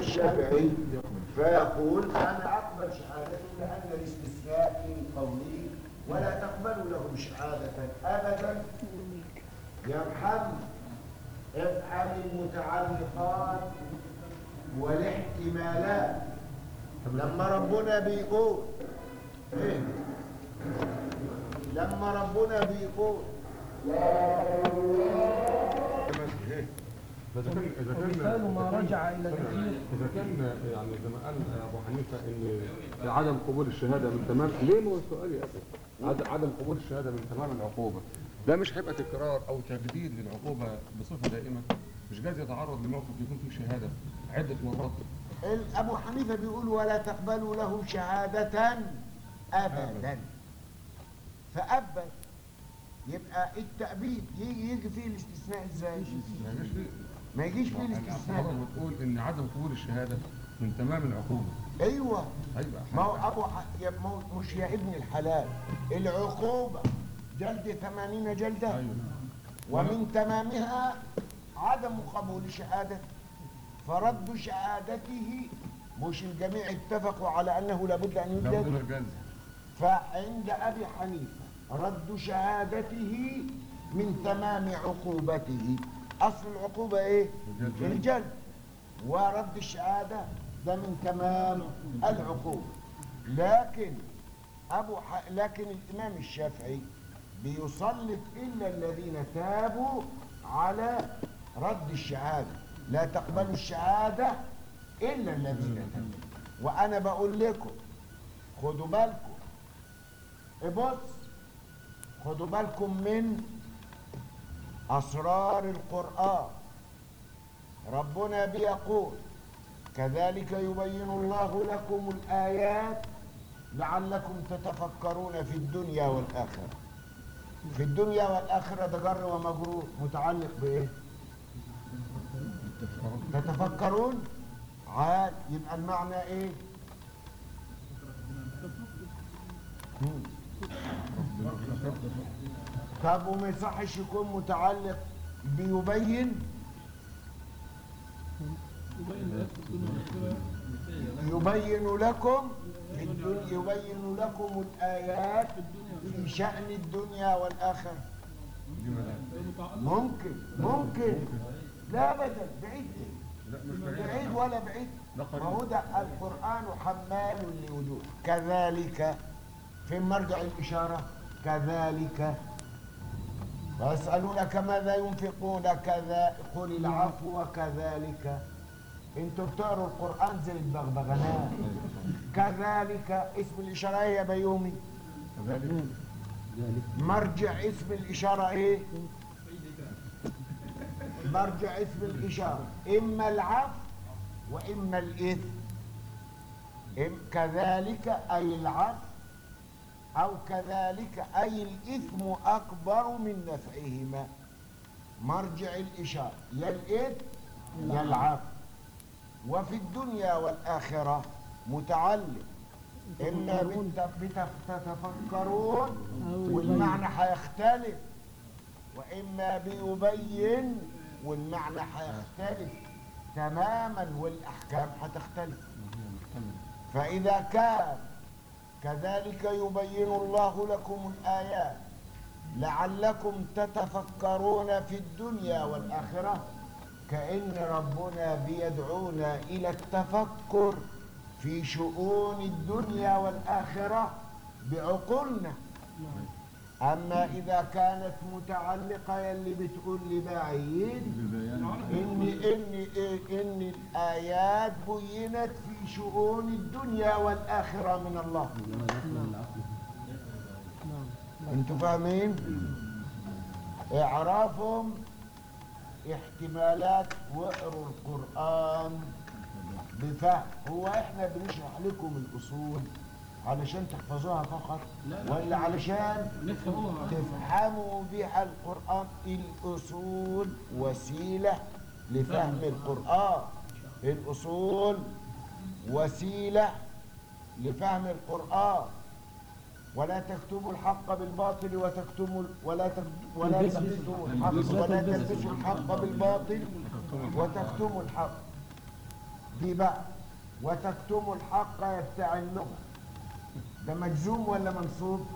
الشافعي فيقول أنا أقبل شهادته لأن الاستثناء قولي ولا تقبل لهم شهادة أبدا يرحم افعل المتعلقات والاحتمالات لما ربنا بيقول إيه؟ لما ربنا بيقول إذا كان إذا كان ومثال ما رجع إلى الأخير إذا كان يعني زي ما قال أبو حنيفة إن عدم قبول الشهادة من تمام ليه ما هو السؤال يا أخي؟ عد- عدم قبول الشهادة من تمام العقوبة ده مش هيبقى تكرار أو تجديد للعقوبة بصفة دائمة مش جايز يتعرض لموقف يكون فيه شهادة عدة مرات ال- أبو حنيفة بيقول ولا تقبلوا له شهادة أبدا فأبد يبقى التأبيد يجي, يجي فيه الاستثناء ازاي؟ ما يجيش فيه ما يجيش فيه العقوبة الاستثناء بتقول إن عدم قبول الشهادة من تمام العقوبة ايوه هيبقى ما هو ابو ح... يا ما هو مش يا ابن الحلال العقوبة جلد ثمانين جلدة أيوه ومن تمامها عدم قبول شهادته فرد شهادته مش الجميع اتفقوا على انه لابد ان لا يوجد بد من الجلد فعند ابي حنيفه رد شهادته من تمام عقوبته اصل العقوبه ايه الجلد. الجلد ورد الشهاده ده من تمام العقوبه لكن ابو ح... لكن الامام الشافعي بيسلط الا الذين تابوا على رد الشهاده لا تقبلوا الشهاده الا الذين تابوا وانا بقول لكم خدوا بالكم بص خدوا بالكم من أسرار القرآن ربنا بيقول كذلك يبين الله لكم الآيات لعلكم تتفكرون في الدنيا والآخرة في الدنيا والآخرة ده جر ومجرور متعلق بإيه؟ تتفكرون عاد يبقى المعنى إيه؟ مم. طب وما يصحش يكون متعلق بيبين يبين لكم في الدنيا يبين لكم الآيات في شأن الدنيا والآخرة ممكن ممكن لا أبدا بعيد لا مش بعيد بعيد ولا بعيد ده ما قريب. هو ده القرآن حمال لوجوه كذلك في مرجع الإشارة كذلك ويسألونك ماذا ينفقون كذا قل العفو وكذلك انتوا بتقروا القرآن زي البغبغانات كذلك اسم الإشارة ايه يا بيومي كذلك مرجع اسم الإشارة ايه مرجع اسم الإشارة إما العفو وإما الإثم إم كذلك أي العفو أو كذلك أي الإثم أكبر من نفعهما مرجع الإشارة يا الإثم يا العفو وفي الدنيا والآخرة متعلق إما بت- بت- تتفكرون والمعنى هيختلف وإما بيبين والمعنى هيختلف تماما والأحكام هتختلف فإذا كان كذلك يبين الله لكم الآيات لعلكم تتفكرون في الدنيا والآخرة كأن ربنا بيدعونا إلى التفكر في شؤون الدنيا والآخرة بعقولنا أما إذا كانت متعلقة يلي بتقول لي بعيد إن إن إن الآيات بينت في شؤون الدنيا والآخرة من الله أنتوا فاهمين؟ إعرافهم احتمالات واقروا القرآن بفهم هو احنا بنشرح لكم الأصول علشان تحفظوها فقط ولا علشان نفهموها تفهموا بها القرآن الأصول وسيلة لفهم القرآن الأصول وسيلة لفهم القرآن ولا تكتموا الحق بالباطل وتكتموا ولا تكت- ولا تلبسوا الحق ولا تلبسوا الحق بالباطل وتكتموا الحق دي بقى وتكتم الحق يبتاع اللغة ده مجزوم ولا منصوب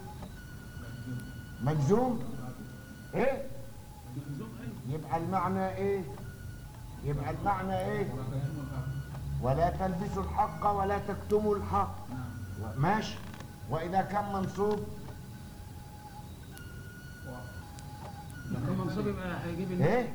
مجزوم ايه يبقى المعنى ايه يبقى المعنى ايه ولا تلبسوا الحق ولا تكتموا الحق ماشي واذا كان منصوب لو كان منصوب يبقى هيجيب النفي. ايه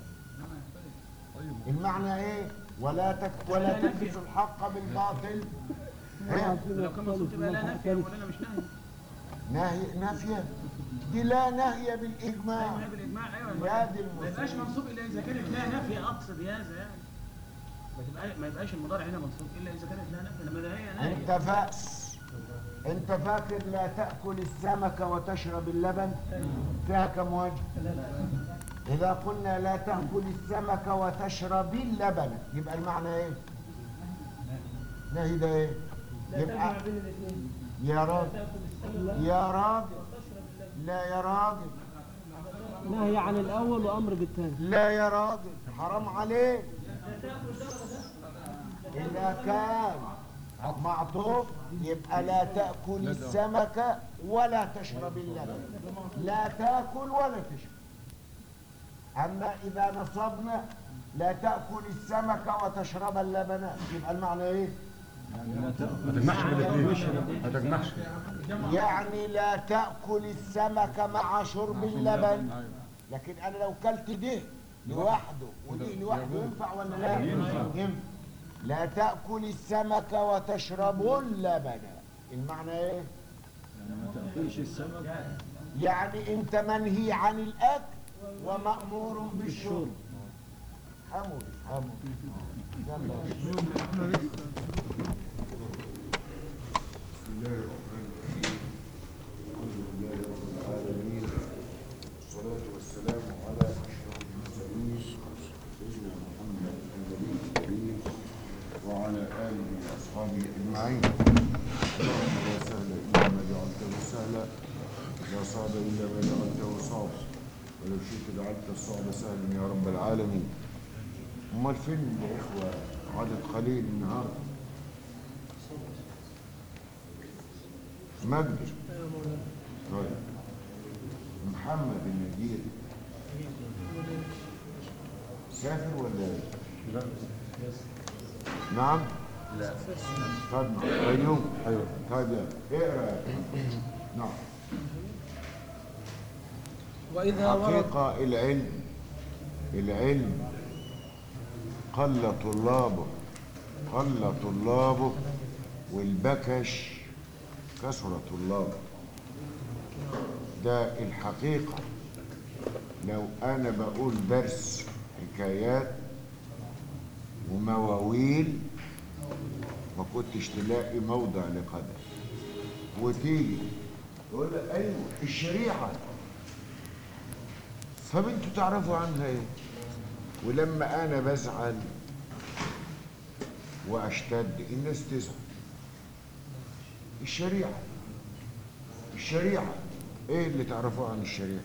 المعنى ايه ولا تك ولا تلبسوا الحق بالباطل إيه؟ لو كان منصوب يبقى لا نفي ولا لا مش نهي نهي نافيه دي لا نهي بالاجماع ايوه بالاجماع ايوه يا دي ما يبقاش المصيبة. منصوب الا اذا كانت لا نفي اقصد يا هذا يعني ما تبقى ما يبقاش المضارع هنا منصوب الا اذا كانت لا نفي لما ده هي نهي انت فاس انت فاكر لا تاكل السمك وتشرب اللبن فيها كم وجه اذا قلنا لا تاكل السمك وتشرب اللبن يبقى المعنى ايه نهي ده ايه يبقى يا راجل يا راجل لا يا راجل نهي عن الأول وأمر بالثاني لا يا راجل حرام عليك إذا كان معطوف يبقى لا تأكل السمك ولا تشرب اللبن لا تأكل ولا تشرب أما إذا نصبنا لا تأكل السمك وتشرب اللبن يبقى المعنى إيه؟ ما تجمعش بين الاثنين ما تجمعش يعني لا تأكل السمك مع شرب اللبن لكن أنا لو كلت ده لوحده ودي لوحده ينفع ولا لا؟ ينفع لا تأكل السمك وتشرب اللبن المعنى ايه؟ يعني انت منهي عن الاكل ومأمور بالشرب حمود حمود يلا بسم الله الرحمن الرحيم الحمد لله رب العالمين والصلاة والسلام على أشرف المرسلين سيدنا محمد النبي الكريم وعلى آله وأصحابه أجمعين اللهم لا سهل إلا ما جعلته سهلا لا صعب إلا ما جعلته صعب ولو شئت جعلت الصعب سهلا يا رب العالمين أمال فين يا إخوة عدد قليل النهارده مجد طيب محمد النجير سافر ولا ايه؟ نعم؟ لا طيب ايوب ايوه طيب يلا اقرا نعم وإذا ورد حقيقة العلم العلم قل طلابه قل طلابه والبكش كثر طلابه ده الحقيقة لو أنا بقول درس حكايات ومواويل ما كنتش تلاقي موضع لقدم وتيجي تقول لك ايوه الشريعه طب انتوا تعرفوا عنها ايه ولما انا بزعل واشتد الناس تزعل الشريعه الشريعه ايه اللي تعرفوه عن الشريعه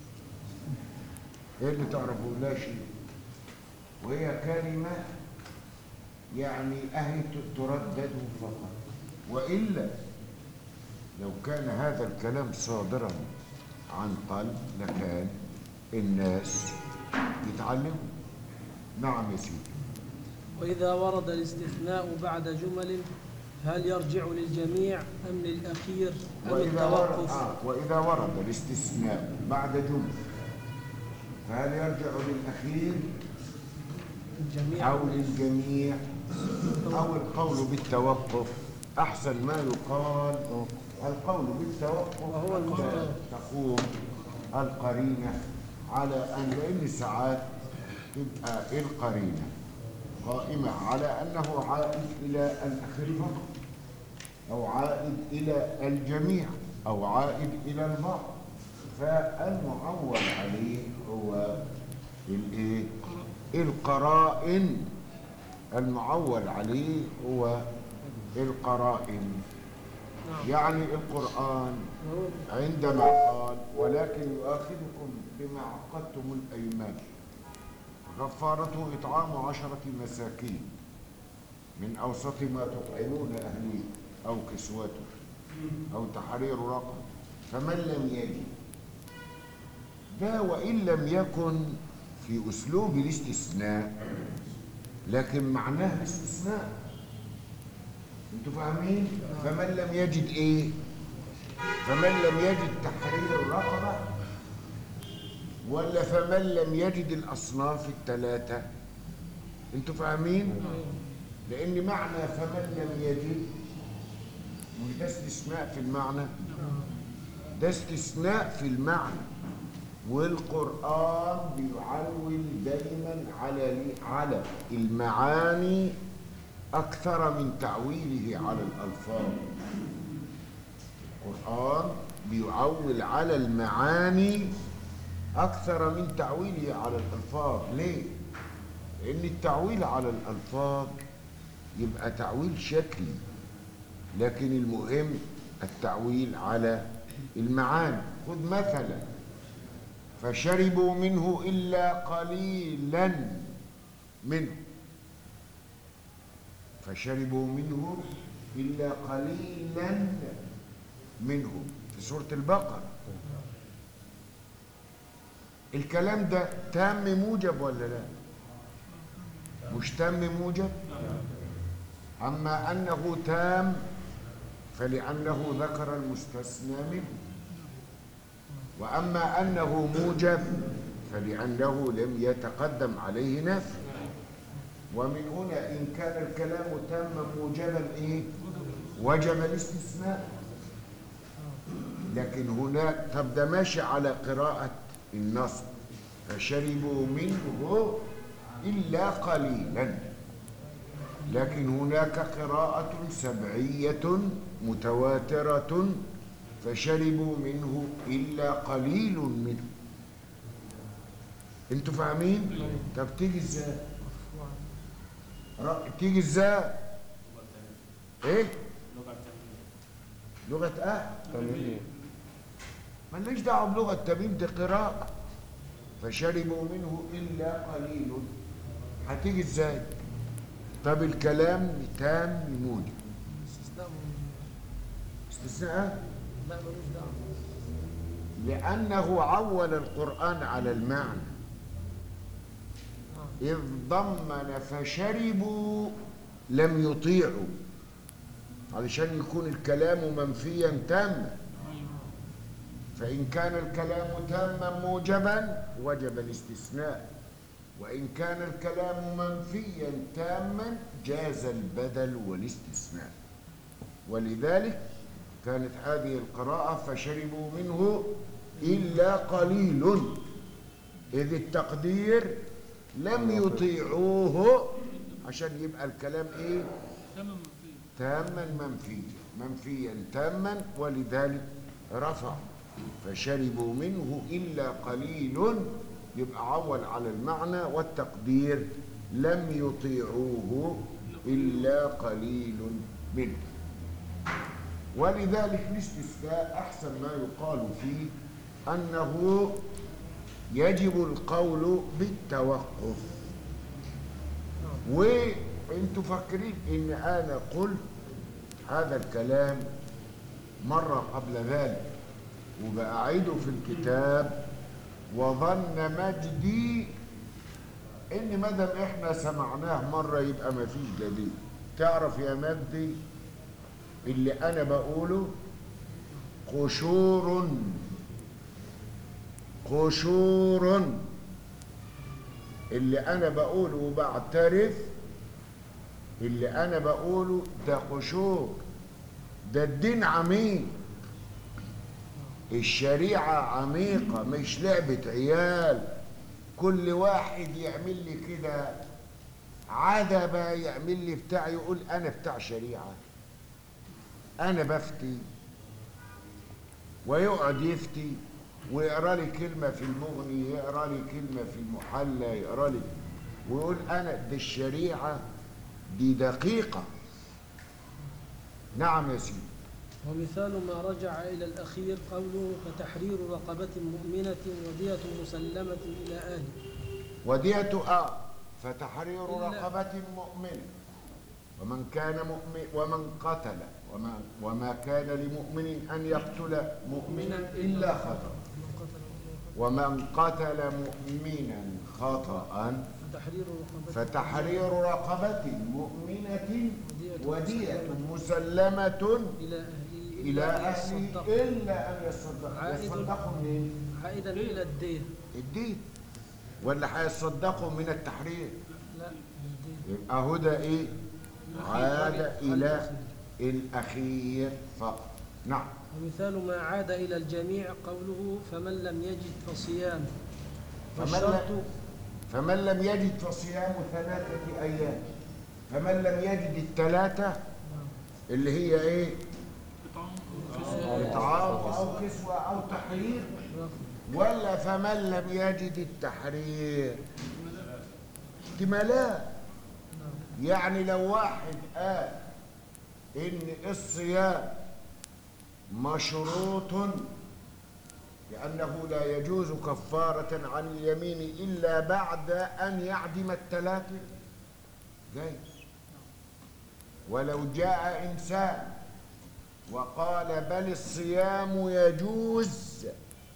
ايه اللي تعرفوه لا شيء وهي كلمه يعني اهي تردد فقط والا لو كان هذا الكلام صادرا عن قلب لكان الناس يتعلموا نعم يا سيدي وإذا ورد الاستثناء بعد جمل هل يرجع للجميع أم للأخير أم وإذا ورد, التوقف آه وإذا ورد الاستثناء بعد جملة فهل يرجع للأخير الجميع أو للجميع أو القول بالتوقف أحسن ما يقال القول بالتوقف وهو المختار. تقوم القرينة على أن لأن ساعات تبقى القرينة قائمة على أنه عائد إلى الأخير فقط أو عائد إلى الجميع أو عائد إلى البعض فالمعول عليه هو الإيه؟ القرائن المعول عليه هو القرائن يعني القرآن عندما قال ولكن يؤاخذكم بما عقدتم الأيمان غفارته إطعام عشرة مساكين من أوسط ما تطعمون أهليه أو كسوته أو تحرير رقبة فمن لم يجد ده وإن لم يكن في أسلوب الاستثناء لكن معناه الاستثناء انتوا فاهمين فمن لم يجد ايه فمن لم يجد تحرير الرقبة ولا فمن لم يجد الأصناف الثلاثة انتوا فاهمين لأن معنى فمن لم يجد مش ده استثناء في المعنى ده استثناء في المعنى والقرآن بيعول دايما على على المعاني أكثر من تعويله على الألفاظ القرآن بيعول على المعاني أكثر من تعويله على الألفاظ ليه؟ لأن التعويل على الألفاظ يبقى تعويل شكلي لكن المهم التعويل على المعاني خذ مثلا فشربوا منه إلا قليلا منه فشربوا منه إلا قليلا منه في سورة البقرة الكلام ده تام موجب ولا لا مش تام موجب أما أنه تام فلأنه ذكر المستثنى منه وأما أنه موجب فلأنه لم يتقدم عليه نفي ومن هنا إن كان الكلام تاما موجبا إيه وجب الاستثناء لكن هناك طب ده ماشي على قراءة النصب فشربوا منه إلا قليلا لكن هناك قراءة سبعية متواترة فشربوا منه إلا قليل منه انتوا فاهمين؟ طب تيجي ازاي؟ رأ- تيجي ازاي؟ ايه؟ لغة اهل تمام مالناش دعوه بلغه تميم دي قراءه فشربوا منه الا قليل هتيجي ازاي طب الكلام تام موجب استثناء استثناء لا ملوش دعوه لانه عول القران على المعنى اذ ضمن فشربوا لم يطيعوا علشان يكون الكلام منفيا تاما فإن كان الكلام تاما موجبا وجب الاستثناء وإن كان الكلام منفيا تاما جاز البدل والاستثناء ولذلك كانت هذه القراءة فشربوا منه إلا قليل إذ التقدير لم يطيعوه عشان يبقى الكلام إيه تاما منفيا منفيا تاما ولذلك رفع فشربوا منه إلا قليل يبقى عول على المعنى والتقدير لم يطيعوه إلا قليل منه ولذلك الاستثناء أحسن ما يقال فيه أنه يجب القول بالتوقف وانتوا فاكرين ان انا قلت هذا الكلام مرة قبل ذلك وبأعيده في الكتاب وظن مجدي ان مادام احنا سمعناه مرة يبقى ما فيش دليل تعرف يا مجدي اللي انا بقوله قشور قشور اللي انا بقوله وبعترف اللي انا بقوله ده قشور ده الدين عميق الشريعة عميقة مش لعبة عيال كل واحد يعمل لي كده عادة بقى يعمل لي بتاع يقول انا بتاع شريعة انا بفتي ويقعد يفتي ويقرا لي كلمه في المغني يقرا لي كلمه في المحلى يقرا لي ويقول انا دي الشريعه دي دقيقه نعم يا سيدي ومثال ما رجع إلى الأخير قوله فتحرير رقبة مؤمنة ودية مسلمة إلى أهله ودية اه فتحرير إلا- رقبة مؤمنة ومن كان مؤمن ومن قتل وما, وما كان لمؤمن أن يقتل مؤمنا إلا خطأ ومن قتل مؤمنا خطأ تحرير رقبة فتحرير رقبة مؤمنة ودية مسلمة إلى أهله إلى أن أهله يصدق. إلا أن يصدق عائد. يصدقوا منين؟ عائدا إلى الدين الدين ولا هيصدقوا من التحرير لا الدين يبقى هدى إيه؟ عاد على إلى الأخير فقط نعم ومثال ما عاد إلى الجميع قوله فمن لم يجد فصيام فمن والشرط لم- فمن لم يجد فصيام ثلاثة أيام فمن لم يجد الثلاثة اللي هي إيه؟ إطعام أو كسوة أو تحرير ولا فمن لم يجد التحرير احتمالات يعني لو واحد قال إن الصيام مشروط لأنه لا يجوز كفارة عن اليمين إلا بعد أن يعدم الثلاثة جايز ولو جاء إنسان وقال بل الصيام يجوز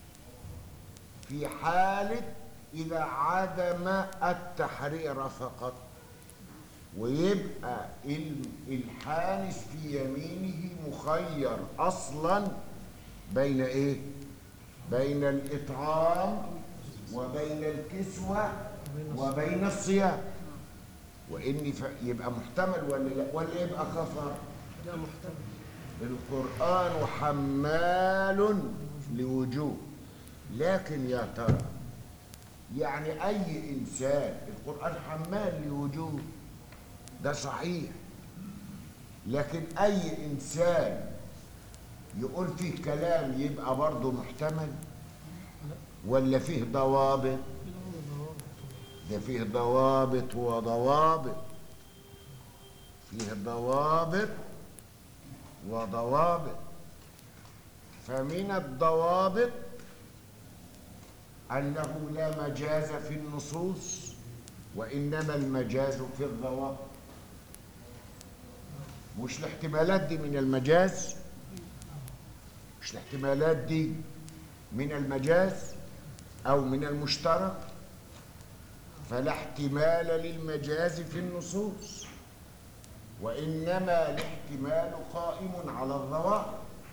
في حالة إذا عدم التحرير فقط ويبقى ال- الحانس في يمينه مخير أصلا بين إيه؟ بين الإطعام وبين الكسوة وبين الصيام وإن ف... يبقى محتمل ولا لا ولا يبقى كفر لا محتمل القرآن حمال لوجوه لكن يا ترى يعني أي إنسان القرآن حمال لوجوه ده صحيح لكن أي إنسان يقول فيه كلام يبقى برضه محتمل ولا فيه ضوابط ده فيه ضوابط وضوابط فيه ضوابط وضوابط فمن الضوابط أنه لا مجاز في النصوص وإنما المجاز في الضوابط مش الاحتمالات دي من المجاز مش الاحتمالات دي من المجاز أو من المشترك فلا احتمال للمجاز في النصوص وإنما الاحتمال قائم على الظواهر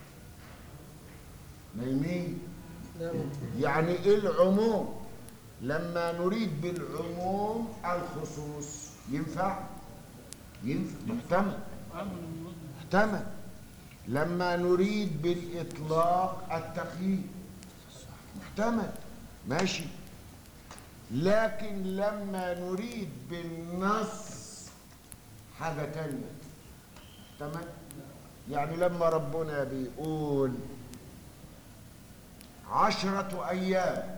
نايمين لا يعني إيه العموم لما نريد بالعموم الخصوص ينفع ينفع محتمل محتمل لما نريد بالإطلاق التقييد محتمل ماشي لكن لما نريد بالنص حاجة تانية تمام يعني لما ربنا بيقول عشرة أيام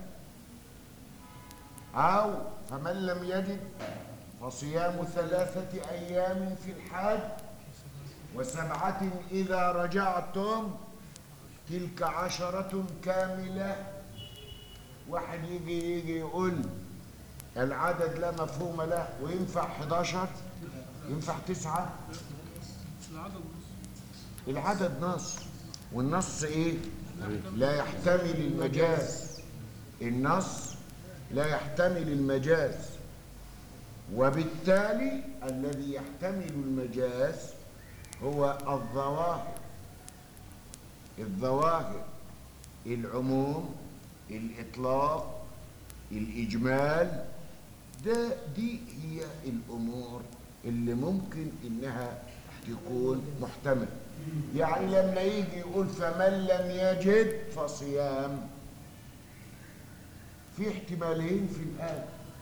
أو فمن لم يجد فصيام ثلاثة أيام في الحج وسبعة إذا رجعتم تلك عشرة كاملة واحد يجي يجي يقول العدد لا مفهوم له وينفع 11 ينفع تسعة العدد نص والنص ايه لا يحتمل المجاز النص لا يحتمل المجاز وبالتالي الذي يحتمل المجاز هو الظواهر الظواهر العموم الإطلاق الإجمال ده دي هي الأمور اللي ممكن إنها تكون محتملة يعني لما يجي يقول فمن لم يجد فصيام في احتمالين في الآية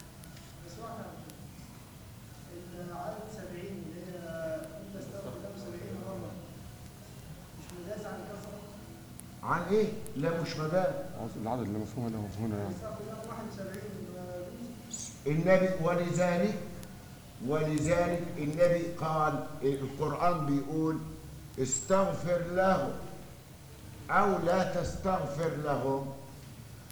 العدد 70 اللي هي انت استغفر 70 مره مش مجاز عن كثره عن إيه؟ لا مش مبالغ العدد اللي مفهوم له هنا يعني استغفر 71 النبي ولذلك ولذلك النبي قال القرآن بيقول استغفر له أو لا تستغفر لهم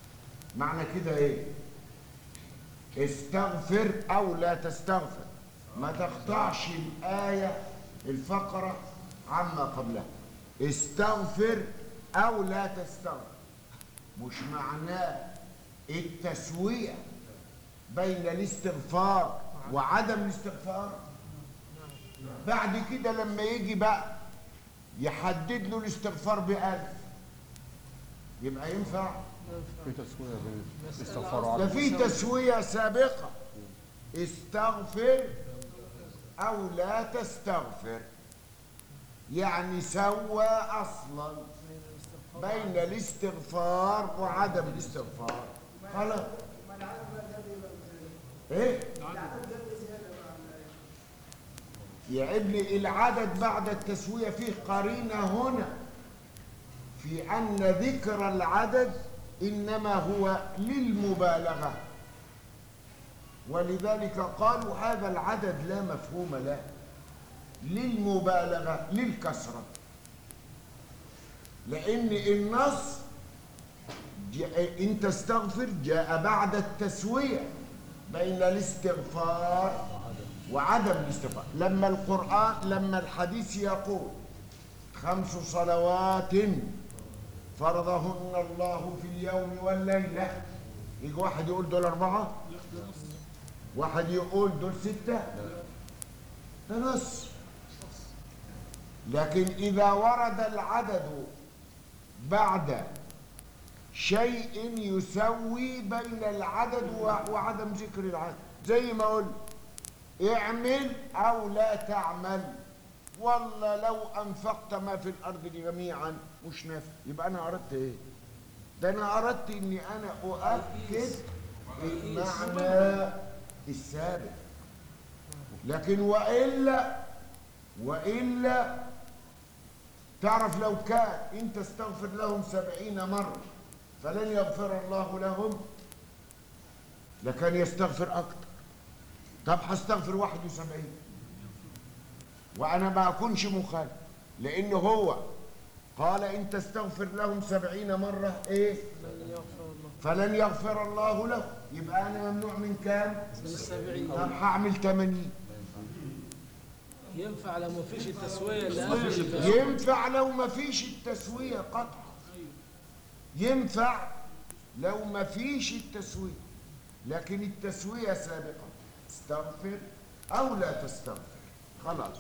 معنى كده إيه؟ استغفر أو لا تستغفر ما تقطعش الآية الفقرة عما قبلها استغفر أو لا تستغفر مش معناه التسوية بين الاستغفار وعدم الاستغفار بعد كده لما يجي بقى يحدد له الاستغفار بألف يبقى ينفع في تسويه بين مسألة الاستغفار أصلاً وعدم ده في تسوية سابقة استغفر أو لا تستغفر يعني سوى أصلا بين الاستغفار وعدم الاستغفار خلاص ما العدد بقى ده بيبقى ازاي؟ ايه العدد ده بزياده بقى عن الآية. يا ابني العدد بعد التسوية فيه قرينة هنا في أن ذكر العدد إنما هو للمبالغة ولذلك قالوا هذا العدد لا مفهوم له للمبالغة للكسرة لأن النص جاء إن تستغفر جاء بعد التسوية بين الاستغفار وعدم الاستغفار لما القرآن لما الحديث يقول خمس صلوات فرضهن الله في اليوم والليلة يجي واحد يقول دول أربعة واحد يقول دول ستة ده نص لكن إذا ورد العدد بعد شيء يسوي بين العدد و- وعدم ذكر العدد زي ما قلت اعمل او لا تعمل والله لو انفقت ما في الارض جميعا مش نافع يبقى انا اردت ايه ده انا اردت اني انا اؤكد المعنى السابق لكن والا والا تعرف لو كان انت استغفر لهم سبعين مرة فلن يغفر الله لهم لكان يستغفر اكتر طب هستغفر واحد وسبعين وانا ما اكونش مخالف لان هو قال ان تستغفر لهم سبعين مرة ايه لن يغفر الله فلن يغفر الله له يبقى انا ممنوع من كام من السبعين طب هعمل 80 ينفع لو ما فيش التسوية اللي قبل اللي فات. ينفع لو ما فيش التسوية قطعا ينفع لو ما فيش التسوية لكن التسوية سابقة استغفر أو لا تستغفر خلاص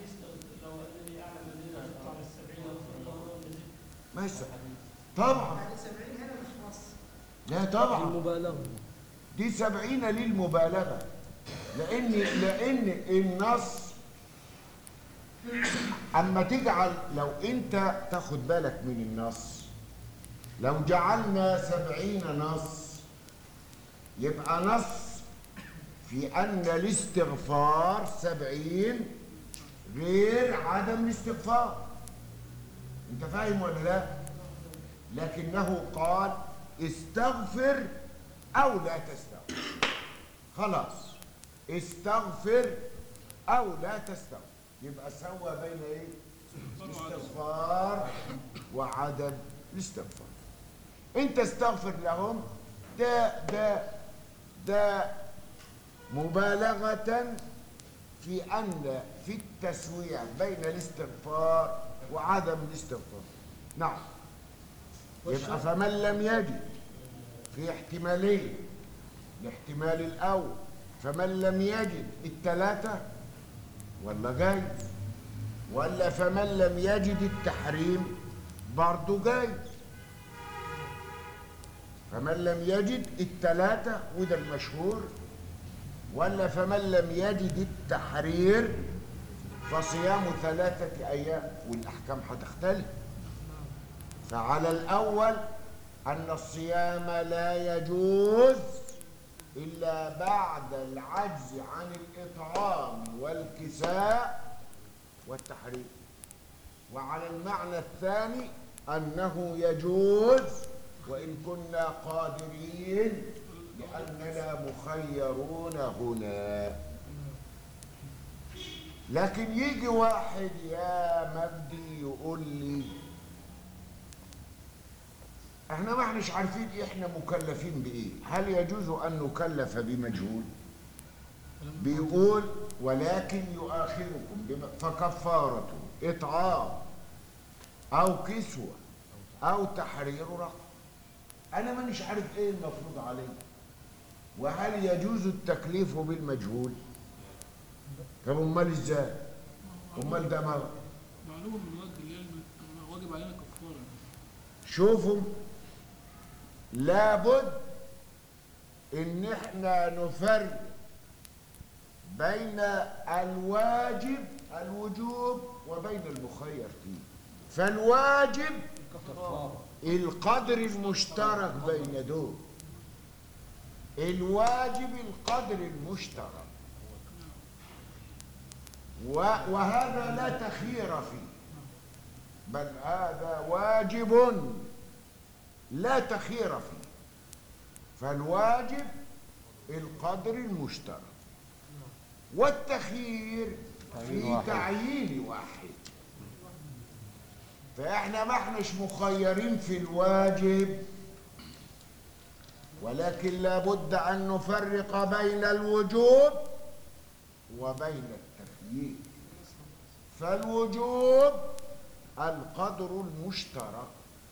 ما يصح طبعا يعني 70 هنا مش نص لا طبعا المبالغة دي سبعين للمبالغة لأن لأن النص أما تجعل لو أنت تاخد بالك من النص لو جعلنا سبعين نص يبقى نص في أن الاستغفار سبعين غير عدم الاستغفار أنت فاهم ولا لا؟ لكنه قال استغفر أو لا تستغفر خلاص استغفر أو لا تستغفر يبقى سوى بين إيه؟ الاستغفار وعدم الاستغفار أنت استغفر لهم ده ده ده مبالغة في أن في التسوية بين الاستغفار وعدم الاستغفار نعم يبقى فمن لم يجد في احتمالين الاحتمال الأول فمن لم يجد الثلاثة ولا جايز ولا فمن لم يجد التحريم برضه جايز فمن لم يجد الثلاثة وده المشهور ولا فمن لم يجد التحرير فصيام ثلاثة أيام والأحكام هتختلف فعلى الأول أن الصيام لا يجوز إلا بعد العجز عن الإطعام والكساء والتحريم وعلى المعنى الثاني أنه يجوز وإن كنا قادرين لأننا مخيرون هنا لكن يجي واحد يا مجدي يقول لي احنا ما احناش عارفين احنا مكلفين بايه هل يجوز ان نكلف بمجهول بيقول ولكن يؤاخذكم بما فكفارته إطعام أو كسوة أو تحرير رقبة أنا مانيش عارف إيه المفروض عليه وهل يجوز التكليف بالمجهول؟ طب أمال إزاي؟ أمال ده ما معلومة من وجه العلم واجب علينا كفارة شوفوا لابد ان احنا نفرق بين الواجب الوجوب وبين المخير فيه فالواجب القدر المشترك بين دول الواجب القدر المشترك و- وهذا لا تخير فيه بل هذا واجب لا تخير فيه فالواجب القدر المشترك والتخيير تعيين في واحد. تعيين واحد فاحنا ما احناش مخيرين في الواجب ولكن لابد ان نفرق بين الوجوب وبين التخيير فالوجوب القدر المشترك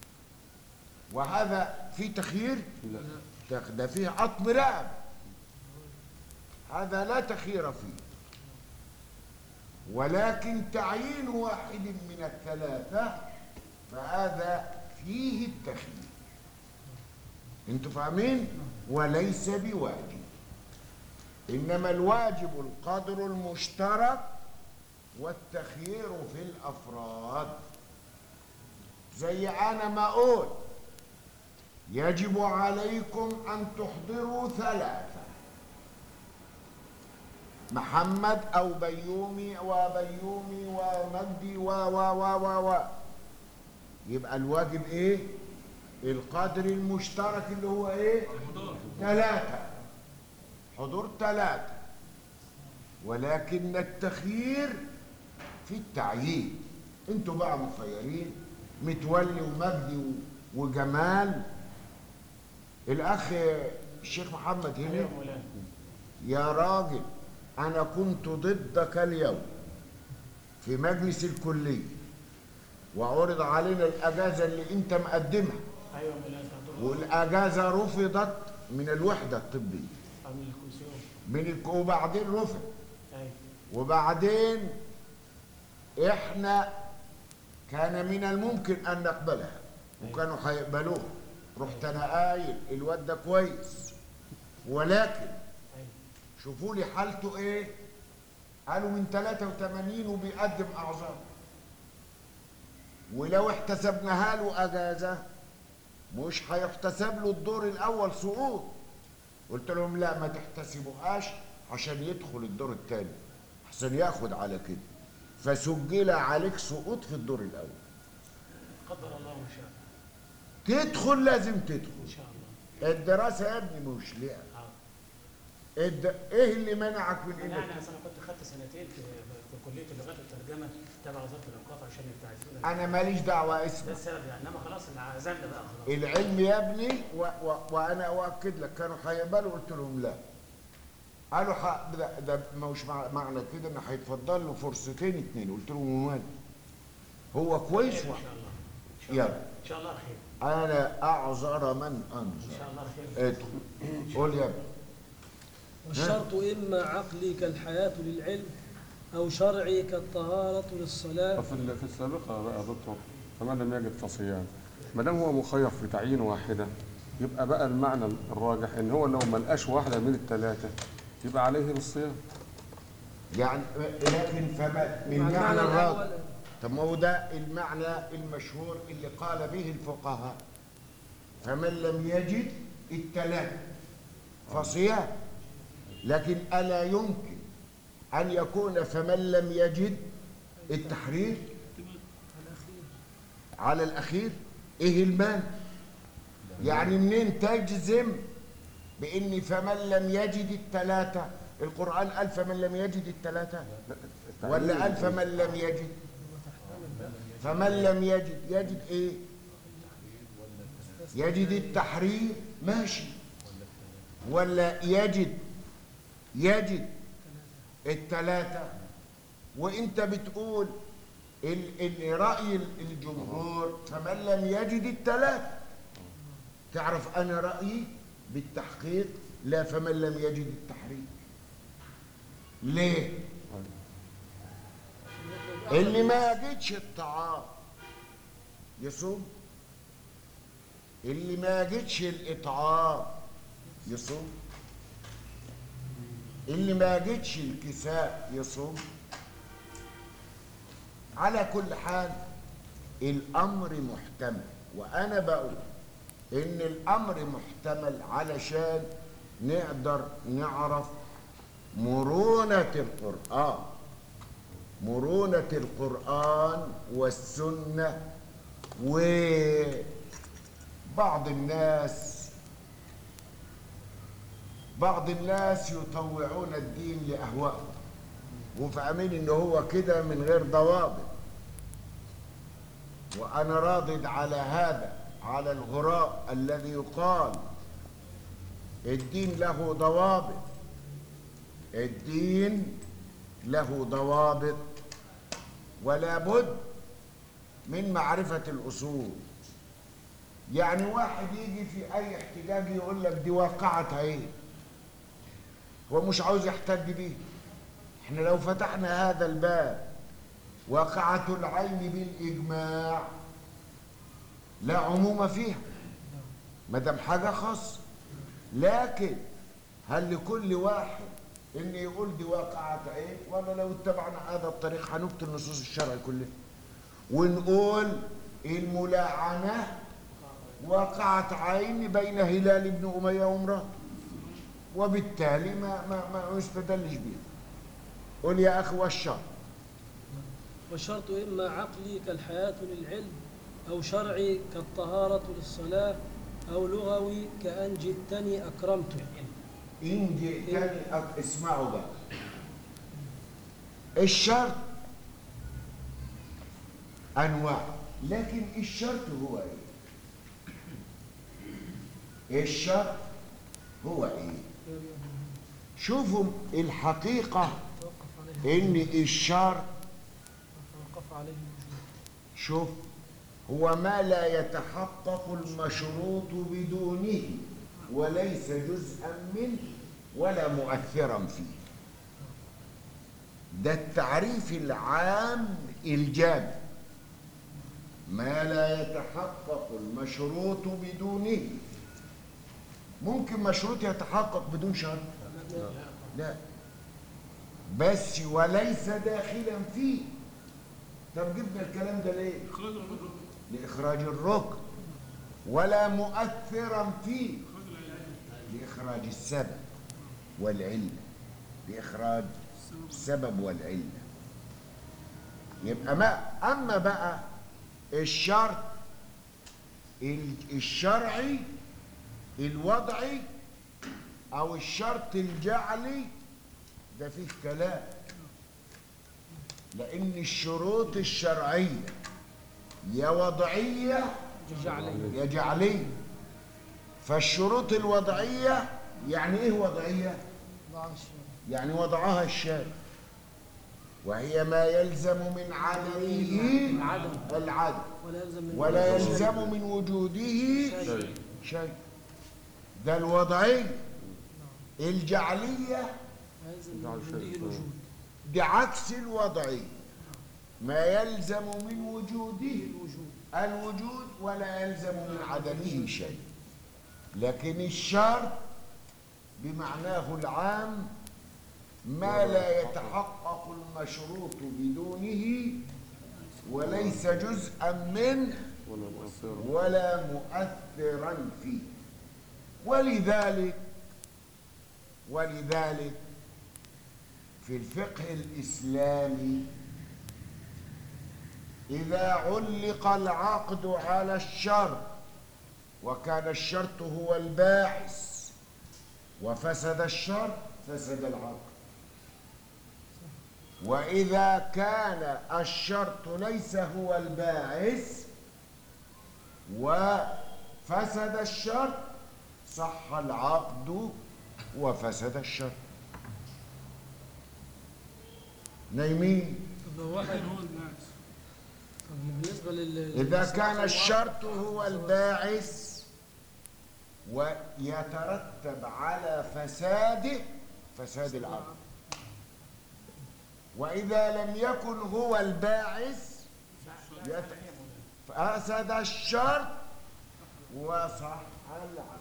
وهذا في تخيير لا تخ- ده فيه عطم رقب هذا لا تخير فيه ولكن تعيين واحد من الثلاثة فهذا فيه التخيير انتوا فاهمين وليس بواجب انما الواجب القدر المشترك والتخيير في الافراد زي انا ما اقول يجب عليكم ان تحضروا ثلاثه محمد او بيومي وبيومي ومجدي و و و و و يبقى الواجب ايه القدر المشترك اللي هو ايه ثلاثه حضور ثلاثه ولكن التخيير في التعيين انتوا بقى مخيرين متولي ومجدي و- وجمال الاخ الشيخ محمد هنا ايوه مولانا يا راجل انا كنت ضدك اليوم في مجلس الكليه وعرض علينا الاجازه اللي انت مقدمها ايوه مولانا تحضر والاجازه رفضت من الوحده الطبيه عامل الكوسيون من الك... وبعدين رفض ايوه وبعدين احنا كان من الممكن ان نقبلها وكانوا هيقبلوها رحت انا قايل الواد ده كويس ولكن ايوه شوفوا لي حالته ايه قالوا من 83 وبيقدم اعذار ولو احتسبناها له اجازه مش هيحتسب له الدور الاول سقوط قلت لهم لا ما تحتسبوهاش عشان يدخل الدور الثاني عشان ياخد على كده فسجل عليك سقوط في الدور الاول قدر الله ما شاء تدخل لازم تدخل ان شاء الله الدراسه يا ابني مش لعب اه الد... ايه اللي منعك من لا انك انا اصلا كنت خدت سنتين في في كليه اللغات والترجمه تبع وزاره الاوقاف عشان يبتعثونا انا ماليش دعوه ده اسمع السبب يعني انما خلاص العزام ده بقى خلاص العلم يا ابني و... و... وانا اؤكد لك كانوا هيقبلوا قلت لهم لا قالوا ح... ده, ده مش مع... معنى كده ان هيتفضل له فرصتين اتنين قلت لهم ومال هو كويس خير و... ان شاء الله ان شاء يلا. الله ان شاء الله خير انا اعذر من ان انذر شاء الله خير ادخل قول يا ابني والشرط إما عقلي كالحياة للعلم أو شرعي كالطهارة للصلاة ففي ال- في السابقه بقى يا دكتور فمن لم يجد فصيام ما دام هو مخير في تعيين واحده يبقى بقى المعنى الراجح ان هو لو ما لقاش واحده من الثلاثه يبقى عليه بالصيام يعني لكن فما من مع معنى المعنى الراجل الأول طب ما هو ده المعنى المشهور اللي قال به الفقهاء فمن لم يجد الثلاثة فصيام لكن ألا يمكن أن يكون فمن لم يجد التحرير على الأخير إيه المال يعني منين تجزم بإن فمن لم يجد الثلاثة القرآن قال فمن لم يجد الثلاثة ولا قال فمن لم يجد فمن لم يجد يجد ايه يجد التحرير ماشي ولا يجد يجد التلاتة وانت بتقول ال- ال- رأي ال- الجمهور فمن لم يجد التلاتة تعرف انا رأيي بالتحقيق لا فمن لم يجد التحريك ليه اللي ما يجدش الطعام يصوم اللي ما يجدش الإطعام يصوم اللي ما يجدش الكساء يصوم على كل حال الأمر محتمل وأنا بقول إن الأمر محتمل علشان نقدر نعرف مرونة القرآن مرونة القرآن والسنة وبعض الناس بعض الناس يطوعون الدين لأهوائهم وفاهمين ان هو كده من غير ضوابط وانا راضد على هذا على الغراء الذي يقال الدين له ضوابط الدين له ضوابط ولا بد من معرفة الأصول يعني واحد يجي في أي احتجاج يقول لك دي واقعة ايه هو مش عاوز يحتج بيه احنا لو فتحنا هذا الباب واقعة العين بالإجماع لا عموم فيها ما دام حاجة خاصة لكن هل لكل واحد ان يقول دي واقعة عين ولا لو اتبعنا هذا الطريق هنبطل النصوص الشرعي كلها ونقول الملاعنة واقعة عين بين هلال بن أمية وامرأة وبالتالي ما ما ما يستدلش بيه قل يا أخي والشر والشرط إما عقلي كالحياة للعلم أو شرعي كالطهارة للصلاة أو لغوي كأن جئتني أكرمته إن جئتني أك- اسمعوا بقى الشرط أنواع لكن الشرط هو إيه؟ الشرط هو إيه؟ شوفوا الحقيقة توقف عليه إن الشرط توقف عليه الوجود شوف هو ما لا يتحقق المشروط بدونه وليس جزءا منه ولا مؤثرا فيه ده التعريف العام الجامع ما لا يتحقق المشروط بدونه ممكن مشروط يتحقق بدون شرط لا بس وليس داخلا فيه طب جبنا الكلام ده ليه إخراج الركن لإخراج الركن ولا مؤثرا فيه إخراج العلم لإخراج السبب والعلة لإخراج السبب والعلة يبقى ما أما بقى الشرط ال- الشرعي الوضعي أو الشرط الجعلي ده فيه كلام لأن الشروط الشرعية يا وضعية جعلي يا جعلية فالشروط الوضعية يعني ايه وضعية؟ ضع الشرط يعني وضعها الشارع وهي ما يلزم من عدمه العدم. العدم ولا يلزم من ولا يلزم من وجوده شيء. شيء ده الوضعية الجعلية لا يلزم من جعل وجوده شيء. الوجود دي عكس الوضعية ما يلزم من وجوده الوجود الوجود ولا يلزم من عدمه شيء لكن الشرط بمعناه العام ما لا يتحقق المشروط بدونه وليس جزءا منه ولا مؤثرا ولا مؤثرا فيه ولذلك ولذلك في الفقه الإسلامي إذا علق العقد على الشرط وكان الشرط هو الباعث وفسد الشرط فسد العقد وإذا كان الشرط ليس هو الباعث وفسد الشرط صح العقد وفسد الشرط نايمين طب لو واحد هو الباعث طب بالنسبة لل إذا كان الشرط هو الباعث ويترتب على فساده فساد العقد وإذا لم يكن هو الباعث يت... فسد الشرط وصح العقد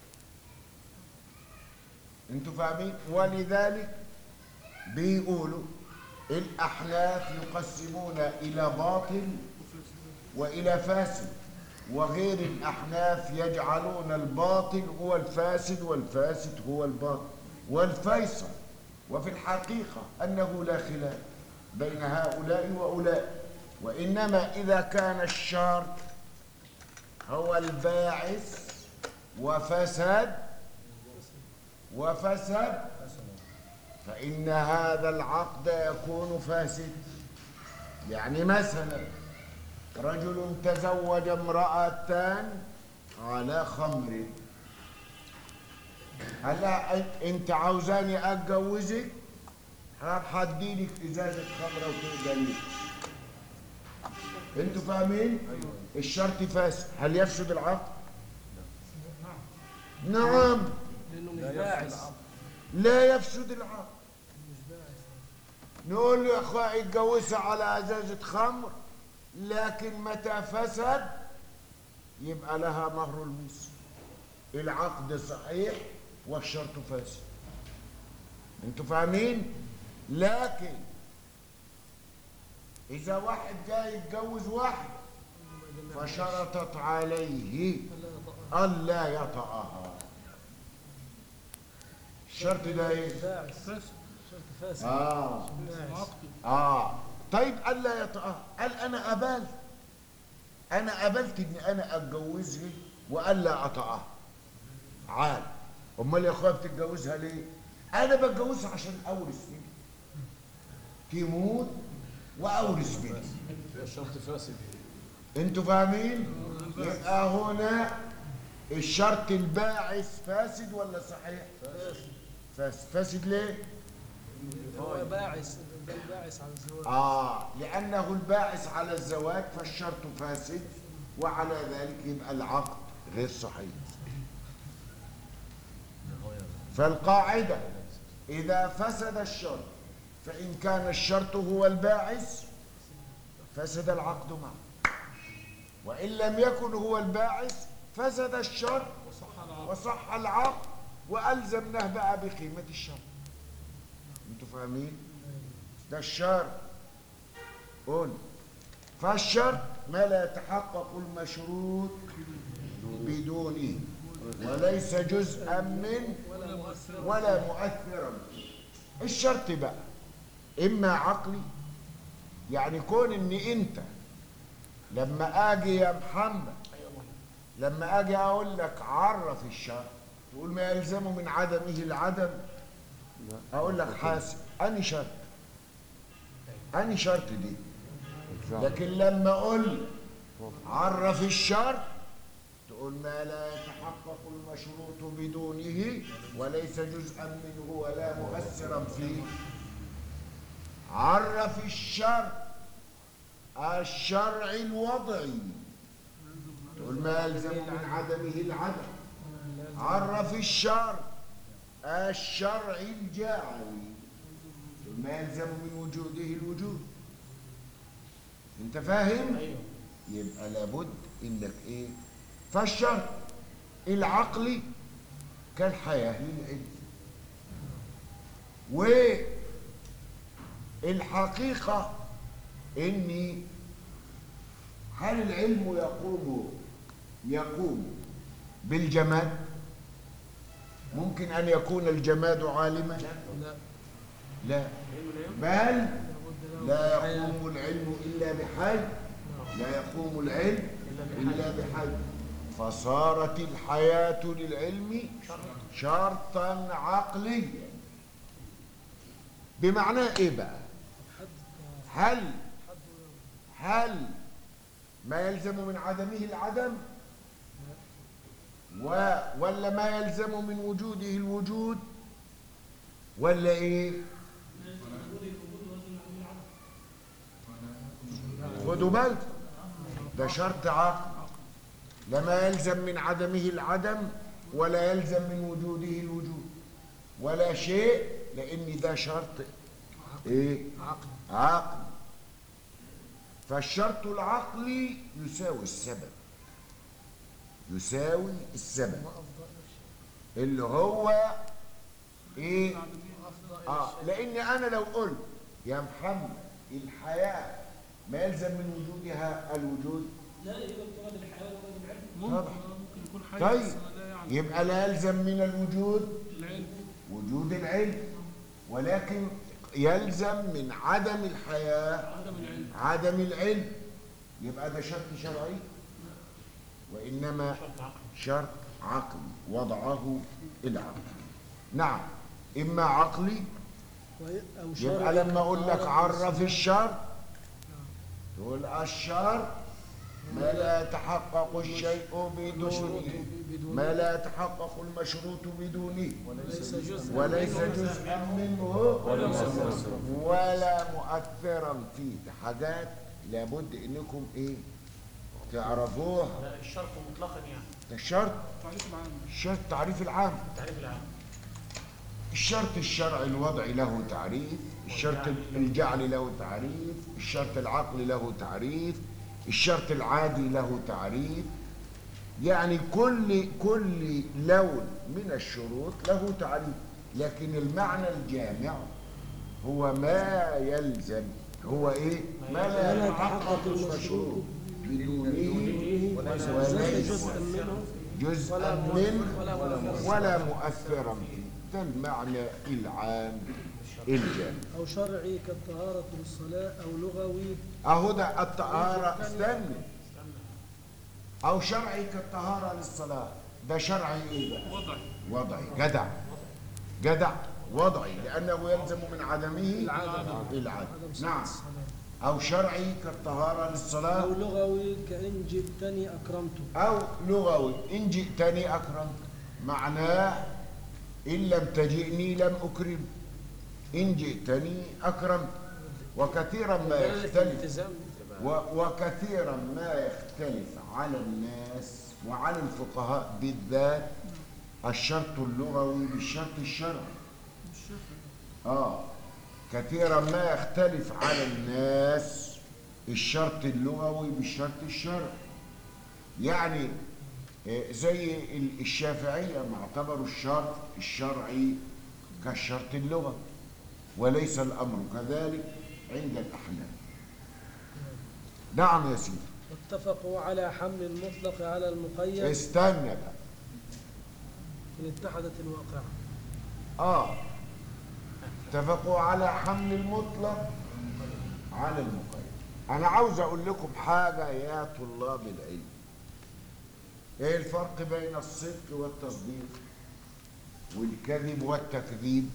انتوا فاهمين ولذلك بيقولوا الأحناف يقسمون إلى باطل وإلى فاسد وغير الأحناف يجعلون الباطل هو الفاسد والفاسد هو الباطل والفيصل وفي الحقيقة أنه لا خلاف بين هؤلاء وأولئك وإنما إذا كان الشرط هو الباعث وفسد وفسد فإن هذا العقد يكون فاسد يعني مثلا رجل تزوج امرأتان على خمر هلا أ- انت عاوزاني اتجوزك راح هديلك ازازه خمره وتقبلي انتوا فاهمين الشرط فاسد هل يفسد العقد نعم لأنه مش باعث لا يفسد العقد نقول له يا اخويا اتجوزها على ازازه خمر لكن متى فسد يبقى لها مهر المثل العقد صحيح والشرط فاسد انتوا فاهمين لكن اذا واحد جاي يتجوز واحد فشرطت عليه الا يطأها الشرط ده ايه باعث فاسد شرط فاسد اه باعث عقدي اه طيب الا يطأها قال انا قبلت انا قبلت اني انا اتجوزها والا اطأها عال امال يا اخويا بتتجوزها ليه انا بتجوزها عشان اورث منها تموت واورث منها الشرط فاسد انتوا فاهمين يبقى هنا الشرط الباعث فاسد ولا صحيح فاسد فاسد ليه هو باعث ده الباعث على الزواج آه لأنه الباعث على الزواج فالشرط فاسد وعلى ذلك يبقى العقد غير صحيح فالقاعدة إذا فسد الشرط فإن كان الشرط هو الباعث فسد العقد معه وإن لم يكن هو الباعث فسد الشرط وصح العقد وألزمناه بقى بقيمة الشرط انتوا فاهمين؟ ده الشرط قول فالشرط ما لا يتحقق المشروط بدونه وليس جزءا من ولا مؤثرا الشرط بقى اما عقلي يعني كون ان انت لما اجي يا محمد لما اجي اقول لك عرف الشرط تقول ما يلزمه من عدمه العدم اقول لك حاسب اني شرط اني شرط دي لكن لما اقول عرف الشرط تقول ما لا يتحقق المشروط بدونه وليس جزءا منه ولا مؤثرا فيه عرف الشرط الشرع الوضعي تقول ما يلزم من عدمه العدم عرف الشرط الشرع الجاعلي تقول ما يلزم من وجوده الوجود انت فاهم يبقى لابد انك ايه فالشرط العقلي كالحياة للعلم والحقيقة اني هل العلم يقوم يقوم بالجماد ممكن ان يكون الجماد عالما لا لا بل لا يقوم العلم إلا بحي لا يقوم العلم إلا بحي فصارت الحياة للعلم شرطا عقليا بمعنى ايه بقى هل هل ما يلزم من عدمه العدم و ولا ما يلزم من وجوده الوجود ولا ايه خدوا بالكم ده شرط عقل لما يلزم من عدمه العدم ولا يلزم من وجوده الوجود ولا شيء لان ده شرط ايه عقل عقل فالشرط العقلي يساوي السبب يساوي السبب اللي هو ايه اه لان انا لو قلت يا محمد الحياه ما يلزم من وجودها الوجود لا يبقى بتقعد الحيوان وتقعد العلم ممكن طبعا. آه، ممكن يكون حي طيب. بس لا يعني يبقى لا يلزم من الوجود العلم وجود العلم ولكن يلزم من عدم الحياه عدم العلم عدم العلم يبقى ده شرط شرعي وإنما شرط عقلي وضعه العقل نعم إما عقلي وهي- أو يبقى شرعي لما أقول لك كطهارة عرف الشرط تقول الشرط ما لا يتحقق الشيء بدونه بدونه. ما لا يتحقق المشروط بدونه ليس جزءا وليس جزءا منه ولا مؤثرا فيه ده حاجات لابد انكم ايه تعرفوها لا الشرط مطلقا يعني ده الشرط تعريف العام الشرط تعريف العام التعريف العام الشرط الشرعي الوضعي له تعريف الشرط الجعلي له تعريف الشرط العقلي له تعريف الشرط العادي له تعريف يعني كل كل لون من الشروط له تعريف لكن المعنى الجامع هو ما يلزم هو ايه ما لا يتحقق المشروط بدونه وليس وليس جزءا منه جزءا منه ولا مؤثرا فيه ده المعنى العام الجامع أو شرعي كالطهارة للصلاة أو لغوي اهو ده الطهارة استنى او شرعي كالطهارة للصلاة ده شرعي ايه بقى وضعي وضعي جدع جدع وضعي لانه يلزم من عدمه العدم. العدم عدم نعم صحة الصلاة او شرعي كالطهارة للصلاة أو لغوي كإن جئتني أكرمته أو لغوي إن جئتني أكرمت معناه إن لم تجئني لم أكرم إن جئتني أكرمت وكثيرا ما يختلف الالتزام و- وكثيرا ما يختلف على الناس وعلى الفقهاء بالذات الشرط اللغوي بالشرط الشرعي آه كثيرا ما يختلف على الناس الشرط اللغوي بالشرط الشرعي يعني آه، زي ال- الشافعية ما اعتبروا الشرط الشرعي كالشرط اللغوي وليس الأمر كذلك عند الأحناف نعم يا سيدي واتفقوا على حمل المطلق على المقيد استنى بقى إن اتحدت الواقعة اه اتفقوا على حمل المطلق على المقيد انا عاوز اقول لكم حاجه يا طلاب العلم ايه الفرق بين الصدق والتصديق والكذب والتكذيب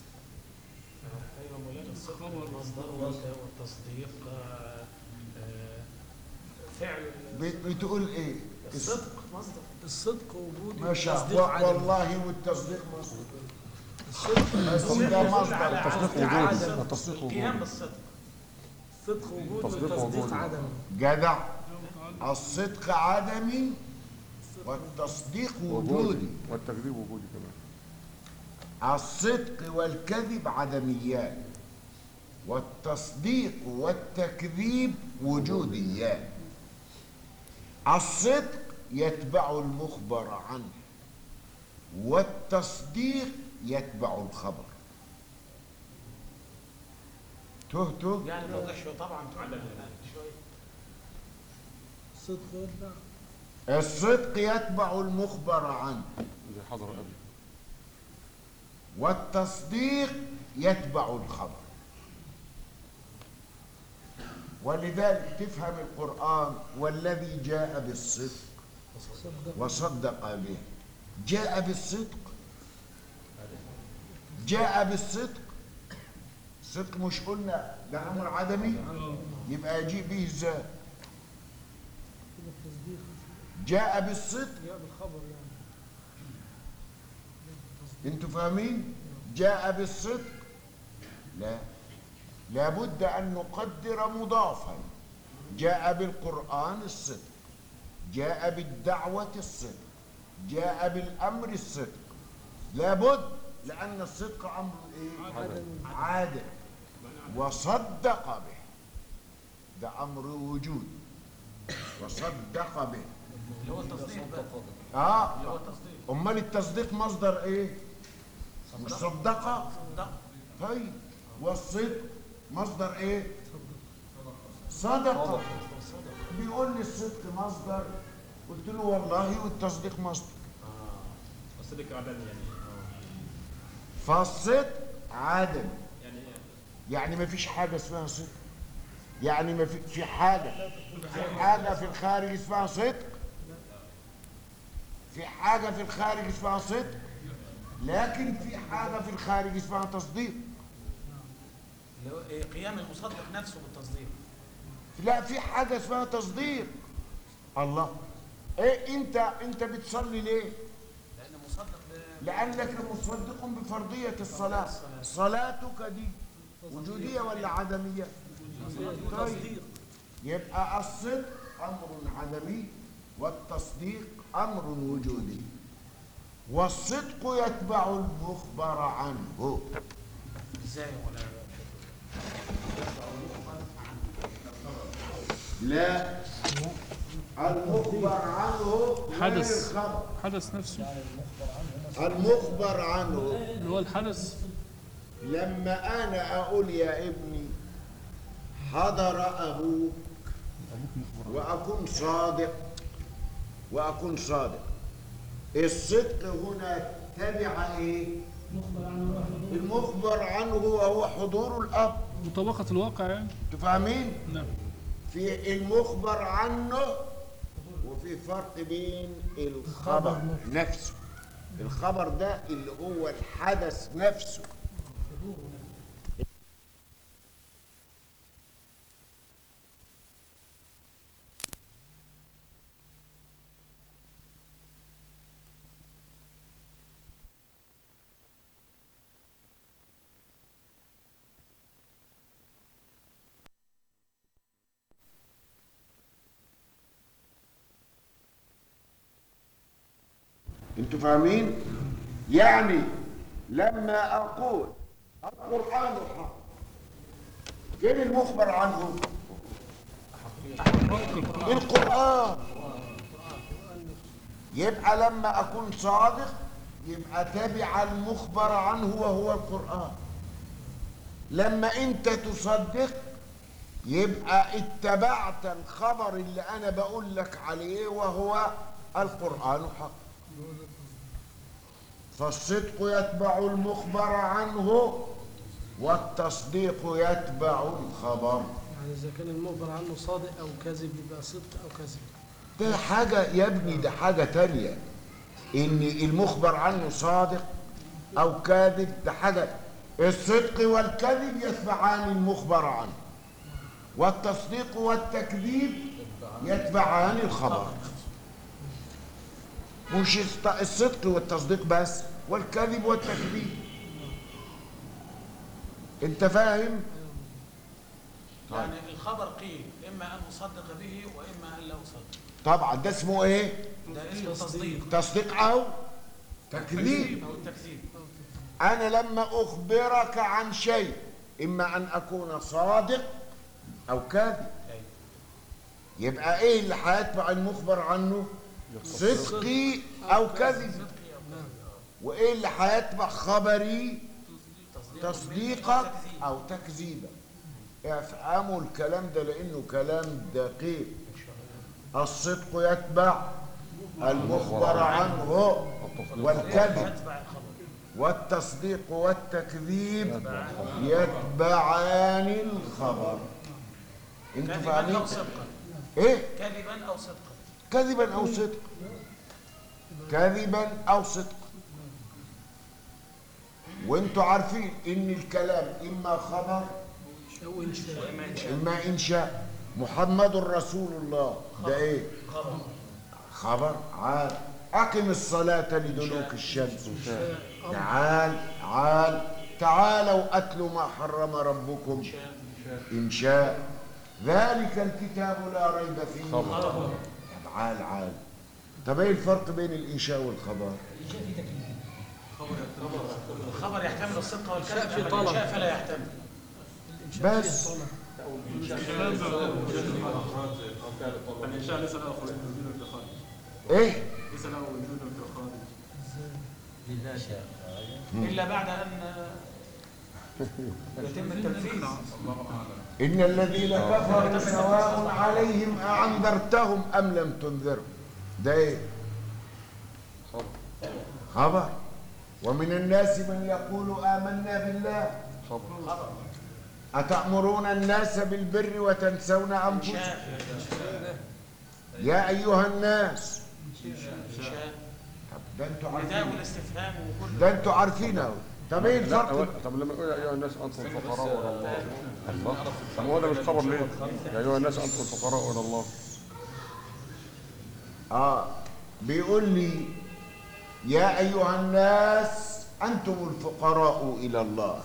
ايوه مولانا الصدق المصدر والتصديق آه، آه، فعل بت- بتقول ايه الصدق مصدر الصدق وجود ما شاء التصديق الله عدم والله والتصديق مصدر الصدق بس ده مصدر التصديق وجود التصديق القيام وجود بالصدق الصدق وجود تصديق والتصديق وجود. عدم جدع الصدق عدمي والتصديق وجودي والتكذيب وجودي كمان الصدق والكذب عدميان والتصديق والتكذيب وجوديان الصدق يتبع المخبر عنه والتصديق يتبع الخبر تهته يعني توضح شويه طبعا تعلم شويه الصدق يتبع الصدق يتبع المخبر عنه زي حضر قبل والتصديق يتبع الخبر ولذلك تفهم القرآن والذي جاء بالصدق صدق وصدق به جاء بالصدق جاء بالصدق الصدق مش قلنا ده امر عدمي يبقى يجيء به ازاي كده التصديق جاء بالصدق جاء بالخبر يعني انتوا فاهمين جاء بالصدق لا لابد ان نقدر مضافا جاء بالقرآن الصدق جاء بالدعوة الصدق جاء بالأمر الصدق لابد لأن الصدق أمر إيه؟ عادل وصدق به ده أمر وجود وصدق به اللي هو التصديق بقى اه اللي هو التصديق امال التصديق مصدر ايه مش صدقه صدق طيب والصدق مصدر ايه صدقه بيقول لي الصدق مصدر قلت له والله والتصديق مصدر الصدق عدم يعني فالصدق عدم يعني ايه؟ يعني ما فيش حاجه اسمها صدق يعني ما في في حاجه في حاجه في الخارج اسمها صدق في حاجه في الخارج اسمها صدق لكن في حاجه في الخارج اسمها تصديق اللي هو إيه قيام المصدق نفسه بالتصديق لا في حاجه اسمها تصديق الله ايه انت انت بتصلي ليه لأن مصدق ب- لانك مصدق بفرضيه الصلاه صلاتك دي وجوديه ولا عدميه طيب يبقى الصدق امر عدمي والتصديق امر وجودي والصدق يتبع المخبر عنه ازاي ولا لا المخبر عنه غير حدث. الخبر حدث نفسه المخبر عنه اللي هو الحدث لما انا اقول يا ابني حضر ابوك واكون صادق واكون صادق الصدق هنا تبع ايه المخبر عنه وهو حضور الاب مطابقة الواقع يعني انتوا فاهمين نعم في المخبر عنه وفي فرق بين الخبر نفسه الخبر ده اللي هو الحدث نفسه انتوا فاهمين يعني لما اقول القران حق فين المخبر عنه القران يبقى لما اكون صادق يبقى تبع المخبر عنه وهو القران لما انت تصدق يبقى اتبعت الخبر اللي انا بقول لك عليه وهو القران حق فالصدق يتبع المخبر عنه والتصديق يتبع الخبر يعني إذا كان المخبر عنه صادق أو كاذب يبقى صدق أو كذب ده حاجة يا ابني ده حاجة تانية ان المخبر عنه صادق او كاذب ده حاجة الصدق والكذب يتبعان المخبر عنه والتصديق والتكذيب يتبعان الخبر مش الص- الصدق والتصديق بس والكذب والتكذيب انت فاهم يعني الخبر قيل إما أن أصدق به وإما أن لا أصدق طبعا ده اسمه ايه ده اسمه تصديق تصديق او تكذيب أو التكذيب أنا لما أخبرك عن شيء إما أن أكون صادق أو كاذب أيوة. يبقى إيه اللي هيتبع المخبر عنه؟ صدقي أو كذب وإيه اللي هيتبع خبري؟ تصديقك أو تكذيبك افهموا الكلام ده لأنه كلام دقيق الصدق يتبع المخبر عنه والكذب تتبع الخبر والتصديق والتكذيب يتبعان الخبر انتوا كذبا فاهمين أو صدقا ايه كذبا أو صدقا كذبا او صدق كذبا او صدق وانتوا عارفين ان الكلام اما خبر أو إنشاء اما انشاء محمد رسول الله ده ايه خبر خبر عال أقم الصلاة لدلوك الشمس تعال عال تعالوا أتلوا ما حرم ربكم إن شاء ذلك الكتاب لا ريب فيه خبر. طب عال عال طب ايه الفرق بين الانشاء والخبر الخبر يحتمل الصدق والكذب الإنشاء في أما طلب. الإنشاء فلا يحتمل بس الإنشاء ليس له خروج وجود في الخارج ايه ليس له وجود في الخارج إلا بعد أن يتم التنفيذ ان الذين كفروا سواء عليهم اعنذرتهم ام لم تنذرهم ده ايه خبر خبر ومن الناس من يقول آمنا بالله خبر أتأمرون الناس بالبر وتنسون أنفسكم إنشاء يا أيها الناس إنشاء طب ده انتوا النداء عارفين والاستفهام وكل ده انتوا عارفين اهو طب ايه لا الفرق أول- طب لما يقول يا ايها الناس انتم الفقراء الى الله الله طب هو ده مش خبر ليه؟ يا ايها الناس انتم الفقراء الى الله اه بيقول لي يا أيها الناس أنتم الفقراء إلى الله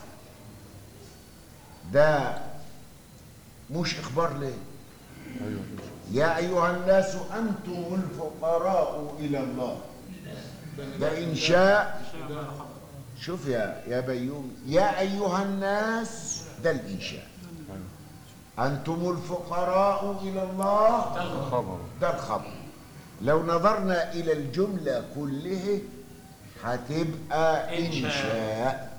ده مش إخبار ليه ايوه يا أيها الناس أنتم الفقراء إلى الله ده إنشاء شوف يا يا بيومي يا أيها الناس ده الإنشاء أنتم الفقراء إلى الله خبر ده الخبر لو نظرنا إلى الجملة كلها هتبقى إنشاء. إنشاء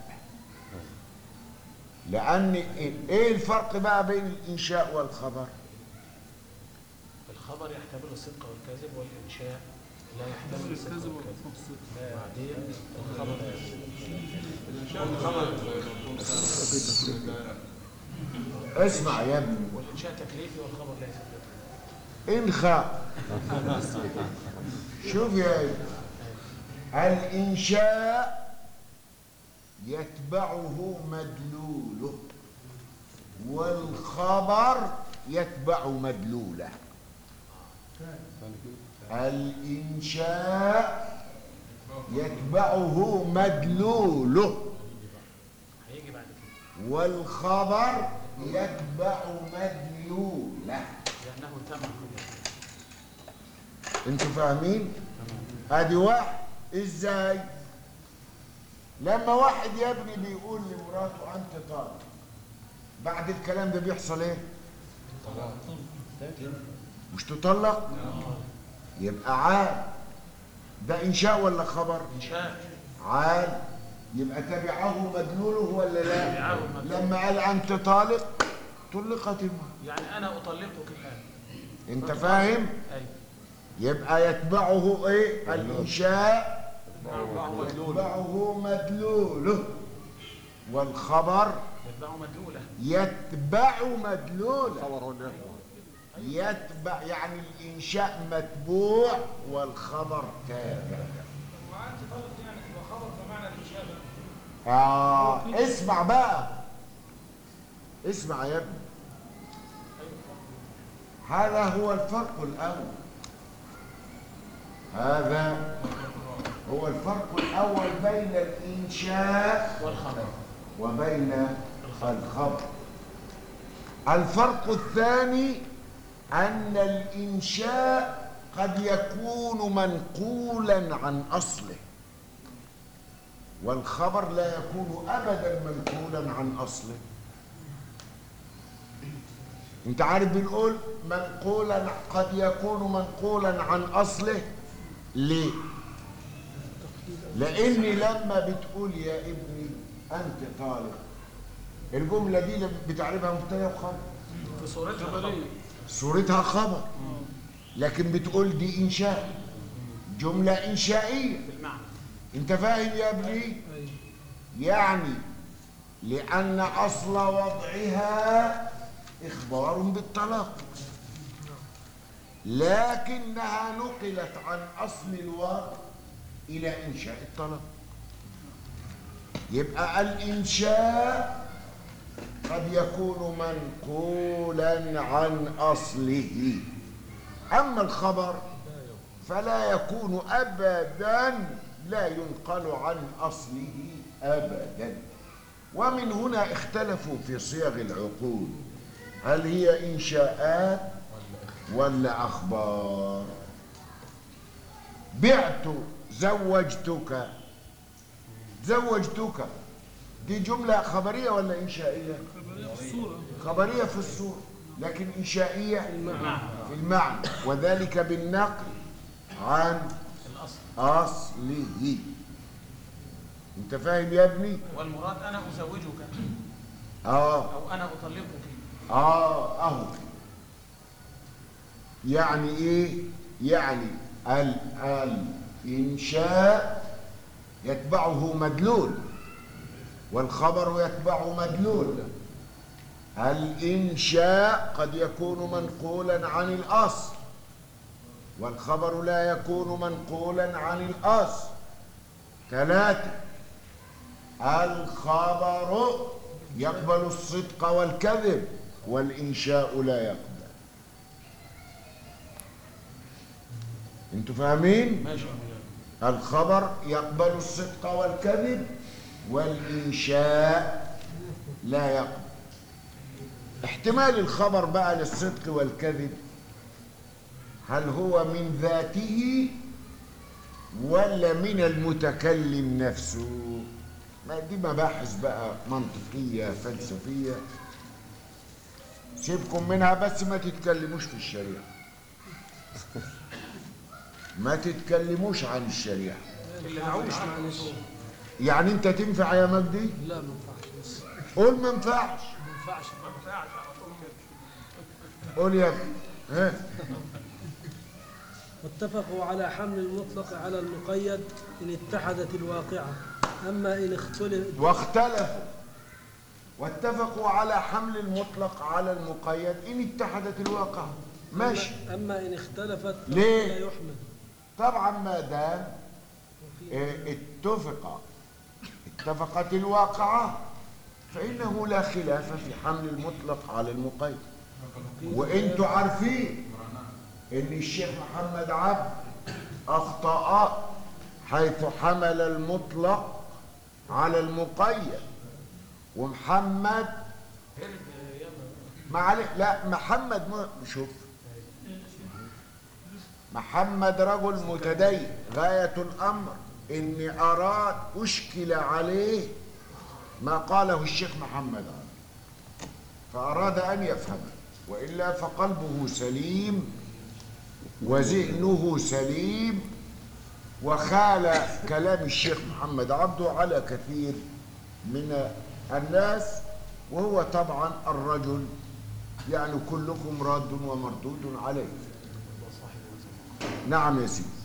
لأن إيه الفرق بقى بين الإنشاء والخبر؟ الخبر يحتمل الصدق والكذب والإنشاء لا يحتمل الصدق الكذب والكذب والصدق بعدين الخبر اسمع يا ابني والإنشاء تكليفي والخبر ليس تكليفي انخاء شوف يا ابني الإنشاء يتبعه مدلوله والخبر يتبع مدلوله الإنشاء يتبعه مدلوله هيجي بعد كده والخبر يتبع مدلوله لأنه تم انتوا فاهمين ادي واحد ازاي لما واحد يا ابني بيقول لمراته انت طالق بعد الكلام ده بيحصل ايه مش تطلق يبقى عاد ده انشاء ولا خبر إنشاء عاد يبقى تبعه مدلوله ولا لا تبعه مدلوله. لما قال انت طالق طلقت المرأة يعني أنا أطلقك الآن انت فاهم أيوة يبقى يتبعه ايه الانشاء يتبعه مدلوله والخبر يتبع مدلولة يتبع مدلوله خبر هو اللي يحكم يتبع يعني الانشاء متبوع والخبر تابع آه اسمع بقى اسمع يا ابني هذا هو الفرق الأول هذا هو الفرق الأول بين الإنشاء والخبر وبين الخبر الفرق الثاني أن الإنشاء قد يكون منقولا عن أصله والخبر لا يكون أبدا منقولا عن أصله انت عارف بنقول منقولا قد يكون منقولا عن أصله ليه لأني لما بتقول يا ابني أنت طالق الجملة دي بتعرفها مبتدأ وخبر في صورتها خبر صورتها خبر لكن بتقول دي إنشاء جملة إنشائية بالمعنى أنت فاهم يا ابني؟ يعني لأن أصل وضعها إخبار بالطلاق لكنها نقلت عن أصل الوضع إلى إنشاء الطلاق يبقى الإنشاء قد يكون منقولا عن أصله أما الخبر فلا يكون أبدا لا ينقل عن أصله أبدا ومن هنا اختلفوا في صيغ العقود هل هي إنشاءات ولا أخبار بعت زوجتك زوجتك دي جملة خبرية ولا إنشائية خبرية في الصورة خبرية في الصورة لكن إنشائية في المعنى وذلك بالنقل عن أصله أنت فاهم يا ابني؟ والمراد انا ازوجك آه او انا اطلقك آه أهو يعني إيه؟ يعني ال الإنشاء يتبعه مدلول والخبر يتبعه مدلول الإنشاء قد يكون منقولا عن الأصل والخبر لا يكون منقولا عن الأصل ثلاثة الخبر يقبل الصدق والكذب والإنشاء لا يقبل انتوا فاهمين؟ ماشي الخبر يقبل الصدق والكذب والإنشاء لا يقبل احتمال الخبر بقى للصدق والكذب هل هو من ذاته ولا من المتكلم نفسه ما دي مباحث بقى منطقية فلسفية سيبكم منها بس ما تتكلموش في الشريعة ما تتكلموش عن الشريعة معلش يعني انت تنفع يا مجدي لا ما ينفعش بس قول ما ينفعش ما ينفعش قول يا ابني ها واتفقوا على حمل المطلق على المقيد إن اتحدت الواقعة أما إن اختلف واختلفوا واتفقوا على حمل المطلق على المقيد ان اتحدت الواقع ماشي أما إن اختلفت ليه؟ فلا يحمل طبعا ما دام اه، اتفق اتفقت الواقعة فإنه لا خلاف في حمل المطلق على المقيد وانتوا عارفين ان الشيخ محمد عبد اخطأ حيث حمل المطلق على المقيد ومحمد معلش لا محمد م... شوف محمد رجل متدين غاية الأمر إني أراد أشكل عليه ما قاله الشيخ محمد علي فأراد أن يفهمه وإلا فقلبه سليم وذهنه سليم وخال كلام الشيخ محمد عبده على كثير من الناس وهو طبعا الرجل يعني كلكم راد ومردود عليه نعم يا سيدي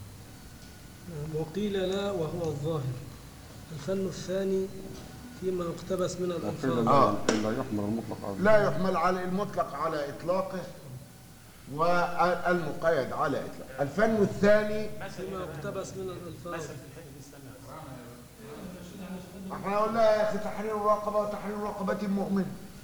وقيل لا وهو الظاهر الفن الثاني فيما يقتبس من وقيل الألفاظ آه. لا لا يحمل المطلق على لا يحمل على المطلق على إطلاقه والمقيد على إطلاقه الفن الثاني فيما يقتبس من الألفاظ احنا قلنا يا اخي تحرير الرقبه وتحرير رقبه مؤمن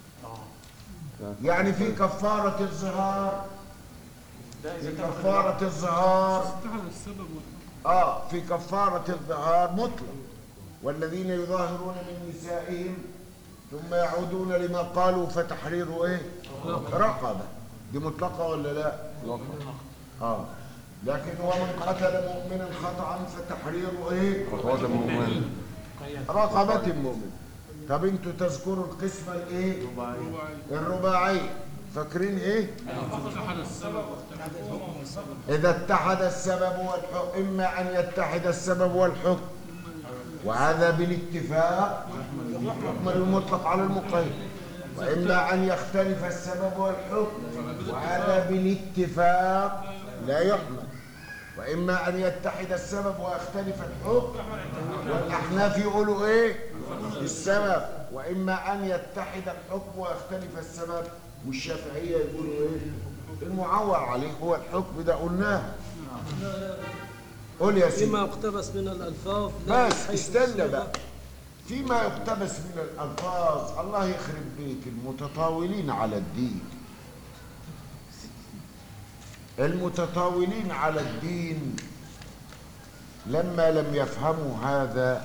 يعني في كفاره الظهار في كفاره الظهار اتحد السبب والحكم اه في كفاره الظهار مطلق والذين يظاهرون من نسائهم ثم يعودون لما قالوا فتحرير ايه رقبه دي مطلقه ولا لا اه لكن ومن قتل مؤمنا خطا فتحرير ايه رجل مؤمن رقبة مؤمن طب انتوا تذكروا القسمة الايه رباعي الرباعية فاكرين ايه اتحد السبب اذا اتحد السبب والحكم اما ان يتحد السبب والحكم وهذا بالاتفاق يحمل المطلق على المقيد واما ان يختلف السبب والحكم وهذا بالاتفاق لا يحمل واما ان يتحد السبب ويختلف الحكم والاحناف يقولوا ايه السبب واما ان يتحد الحكم ويختلف السبب والشافعيه يقولوا ايه المعول عليه هو الحكم ده قلناه قول يا فيما سيدي يقتبس من الألفاظ لا بس من حيث استنى الصيغة بقى فيما يقتبس من الألفاظ الله يخرب بيت المتطاولين على الدين المتطاولين على الدين لما لم يفهموا هذا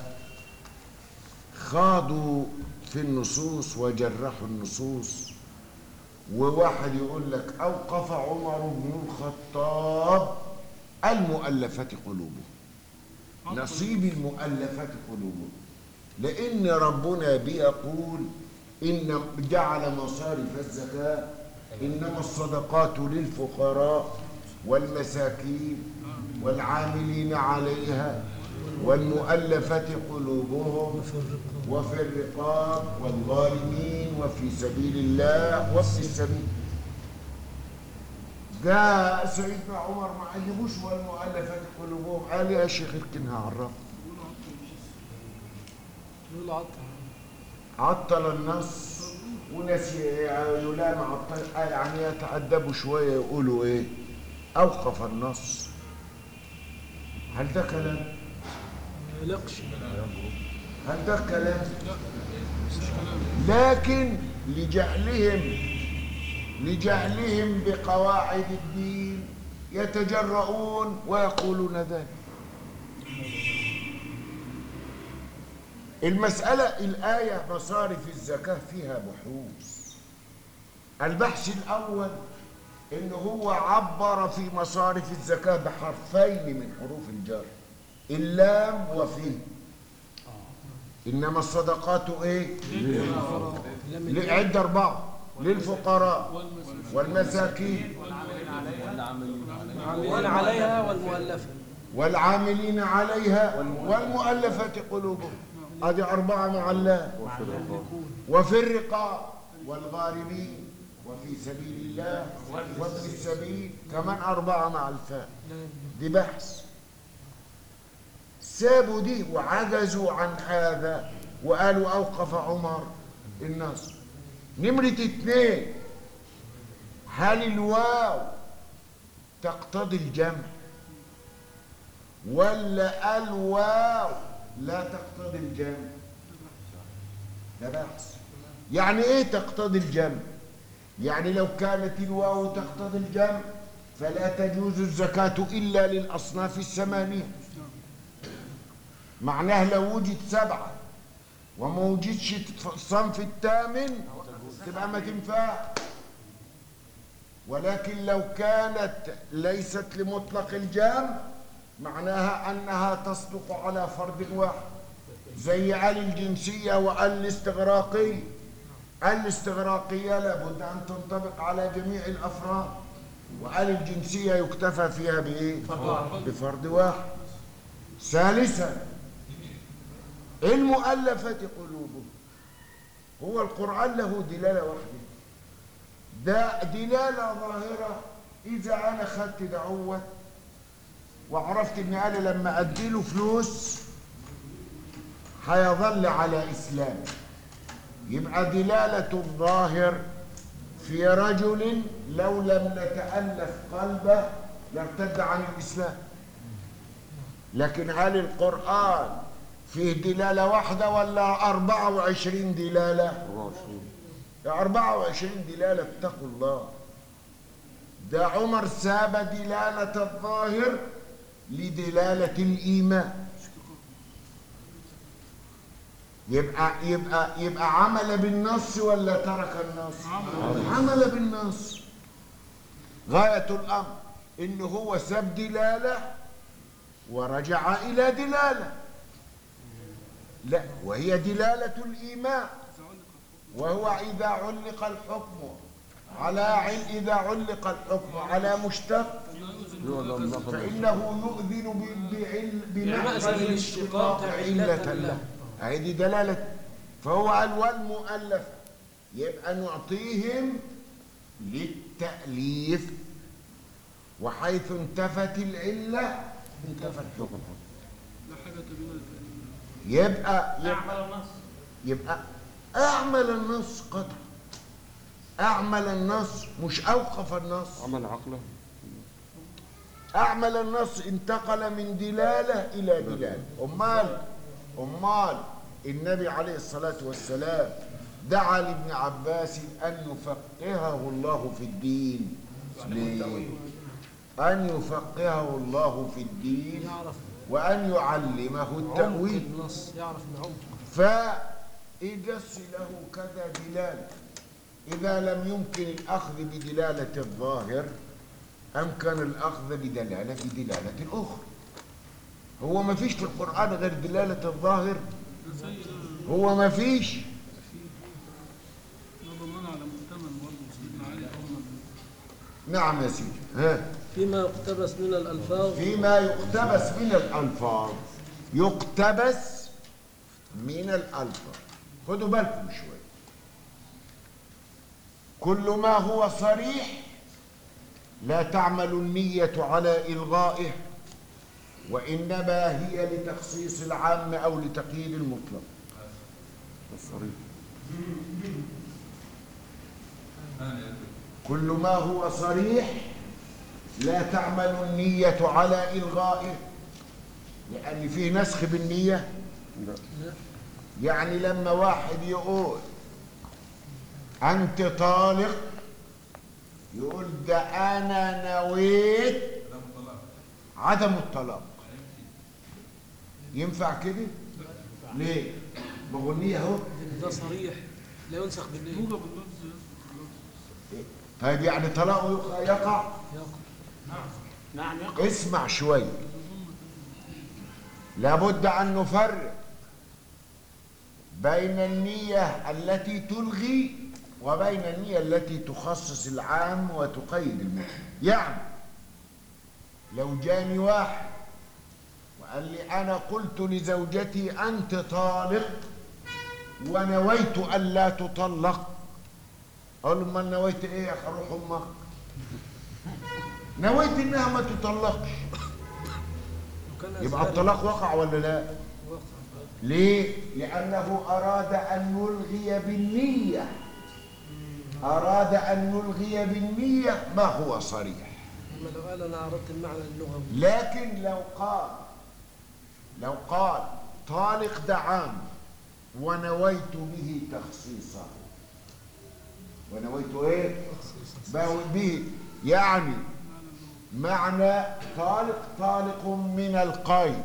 خاضوا في النصوص وجرحوا النصوص وواحد يقول لك أوقف عمر بن الخطاب المؤلفة قلوبهم نصيب المؤلفة قلوبهم لأن ربنا بيقول إن جعل مصارف الزكاة إنما الصدقات للفقراء والمساكين والعاملين عليها والمؤلفة قلوبهم وفي الرقاب والظالمين وفي سبيل الله وفي السبيل جاء سيدنا عمر ما عجبوش والمؤلفة قلوبهم قال يا شيخ اركنها عرف يقول عطل عطل النص وناس يلام عطل يعني يتأدبوا شوية يقولوا ايه أوقف النص هل ده كلام؟ ما يلقش هل ده كلام؟ لكن لجهلهم لجهلهم بقواعد الدين يتجرؤون ويقولون ذلك المسألة الآية مصارف الزكاة فيها بحوث البحث الأول إن هو عبر في مصارف الزكاة بحرفين من حروف الجر اللام وفيه إنما الصدقات إيه؟ لعد أربعة للفقراء والمساكين العاملين عليها والمؤلفة والعاملين عليها والمؤلفة قلوبهم هذه أربعة مع الله وفي الرقاب والغارمين وفي سبيل الله وفي السبيل كمان أربعة مع الفاء دي بحث سابوا دي وعجزوا عن هذا وقالوا أوقف عمر النصر نمرة اتنين هل الواو تقتضي الجمع ولا الواو لا تقتضي الجمع ده بحث يعني ايه تقتضي الجمع يعني لو كانت الواو تقتضي الجمع فلا تجوز الزكاة إلا للأصناف الثمانية معناه لو وجد سبعة وما وجدش الصنف الثامن تبقى ما تنفع ولكن لو كانت ليست لمطلق الجمع معناها أنها تصدق على فرد واحد زي آل الجنسية وآل الاستغراقية آل الاستغراقية لابد أن تنطبق على جميع الأفراد وآل الجنسية يكتفى فيها بإيه؟ بفرد واحد ثالثا المؤلفة قلوبهم هو القرآن له دلالة واحدة ده دلالة ظاهرة إذا أنا خدت دعوة وعرفت إن أنا لما أديله فلوس هيظل على إسلام يبقى دلالة الظاهر في رجل لو لم نتألف قلبه لارتد عن الإسلام لكن هل القرآن فيه دلالة واحدة ولا أربعة وعشرين دلالة 24 أربعة وعشرين دلالة اتقوا الله ده عمر ساب دلالة الظاهر لدلالة الإيمان يبقى يبقى يبقى عمل بالنص ولا ترك النص؟ عمل بالنص غاية الأمر إن هو ساب دلالة ورجع إلى دلالة لا وهي دلالة الإيمان وهو إذا علق الحكم على عل إذا علق الحكم على مشتق يعلم لفظ فإنه يؤذن ب- بعل بمعنى بمعنى الاشتقاق علة له. هذه دلالة فهو قال والمؤلف يبقى نعطيهم للتأليف وحيث انتفت العلة انتفى الحكم لا حاجة تبين التأليف يبقى يبقى أعمل النص يبقى أعمل النص قطع أعمل النص مش أوقف النص عمل عقله أعمل النص انتقل من دلالة إلى دلالة أمال أمال النبي عليه الصلاة والسلام دعا لابن عباس أن يفقهه الله في الدين ليه؟ أن يفقهه الله في الدين يعرف وأن يعلمه عمق التأويل النص يعرف من عمق فإجس له كذا دلالة إذا لم يمكن الأخذ بدلالة الظاهر أمكن الأخذ بدلالة بدلالة أخرى هو ما فيش في القرآن غير دلالة الظاهر ده سيء هو ما فيش ده ضمان على مؤتمن برضه سيدنا علي أمر نعم يا سيدي ها فيما يقتبس من الألفاظ فيما يقتبس من الألفاظ يقتبس من الألفاظ خدوا بالكم شوي كل ما هو صريح لا تعمل النية على إلغائه وإنما هي لتخصيص العام أو لتقييد المطلق الصريح كل ما هو صريح لا تعمل النية على إلغائه لأن فيه نسخ بالنية يعني لما واحد يقول أنت طالق يقول ده أنا نويت عدم الطلاق ينفع كده؟ ليه؟ بغنية اهو ده صريح لا ينسخ بالنية موجب اللفظ طيب يعني طلاقه يقع نعم يقع اسمع شوية لابد أن نفرق بين النية التي تلغي وبين النية التي تخصص العام وتقيد المطلق يعني لو جاني واحد وقال لي أنا قلت لزوجتي أنت طالق ونويت ألا تطلق أقول له ما نويت إيه يا روح أمك نويت إنها ما تطلقش وكان يبقى أزهري. الطلاق وقع ولا لا ليه لانه اراد ان يلغي بالنيه اراد ان يلغي بالنيه ما هو صريح أما لو قال أنا أردت المعنى اللغوي لكن لو قال لو قال طالق ده عام ونويت به تخصيصه ونويت ايه باوي به يعني معنى طالق طالق من القيد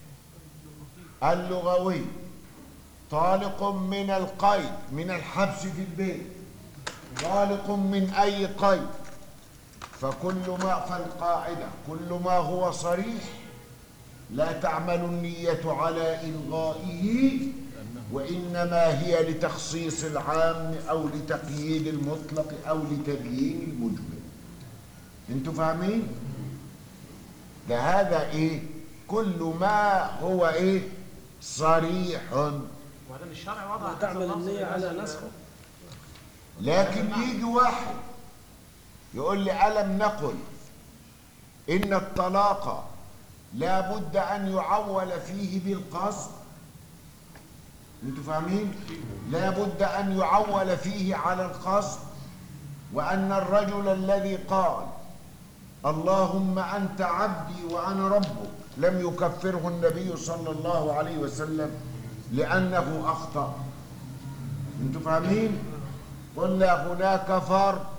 اللغوي طالق من القيد من الحبس في البيت طالق من اي قيد فكل ما فالقاعده كل ما هو صريح لا تعمل النيه على الغائه وانما هي لتخصيص العام او لتقييد المطلق او لتبيين المجمل انتوا فاهمين ده هذا ايه كل ما هو ايه صريح وبعدين الشرع وضع هذا تعمل اللفظ النية على لنسخ- نسخه لكن يجي واحد يقول لي ألم نقل إن الطلاق لا بد أن يعول فيه بالقصد انتوا فاهمين لا بد أن يعول فيه على القصد وأن الرجل الذي قال اللهم أنت عبدي وأنا ربك لم يكفره النبي صلى الله عليه وسلم لأنه أخطأ انتوا فاهمين قلنا هناك فرق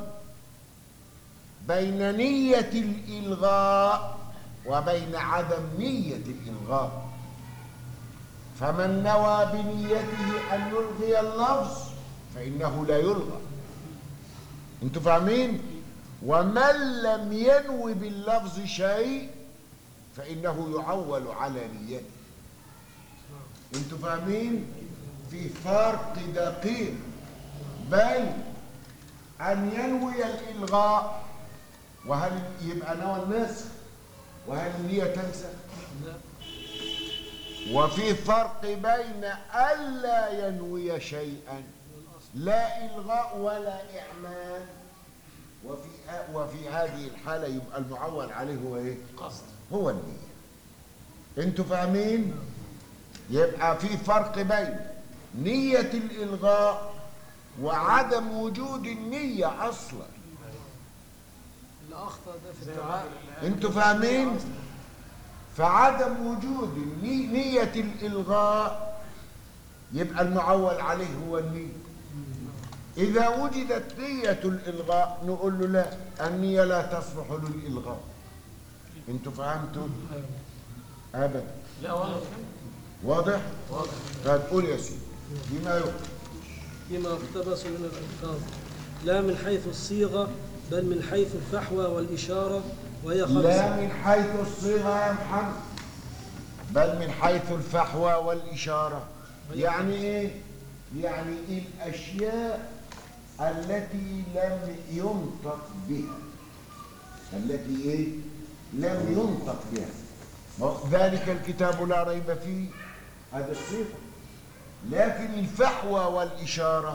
بين نية الإلغاء وبين عدم نية الإلغاء فمن نوى بنيته أن يلغي اللفظ فإنه لا يلغى انتوا فاهمين ومن لم ينوي باللفظ شيء فإنه يعول على نيته انتوا فاهمين في فرق دقيق بين أن ينوي الإلغاء وهل يبقى نوى النسخ وهل النية تنسخ لا وفي فرق بين ألا ينوي شيئا لا إلغاء ولا إعمال وفي وفي هذه الحالة يبقى المعول عليه هو إيه؟ قصد هو النية انتوا فاهمين يبقى في فرق بين نية الإلغاء وعدم وجود النية أصلا اللي أخطأ ده في الدعاء انتوا فاهمين فعدم وجود الني- نية الإلغاء يبقى المعول عليه هو النية إذا وجدت نية الإلغاء نقول له لا النية لا تصلح للإلغاء انتوا فهمتوا أبدا لا والله واضح؟ واضح طيب قول يا سيدي بما يقول فيما اقتبس من الألفاظ لا من حيث الصيغة بل من حيث الفحوى والإشارة وهي خمسة لا من حيث الصيغة يا محمد بل من حيث الفحوى والإشارة يعني إيه؟ يعني الأشياء التي لم ينطق بها التي إيه؟ لم ينطق بها ذلك الكتاب لا ريب فيه هذا الصيغة لكن الفحوى والإشارة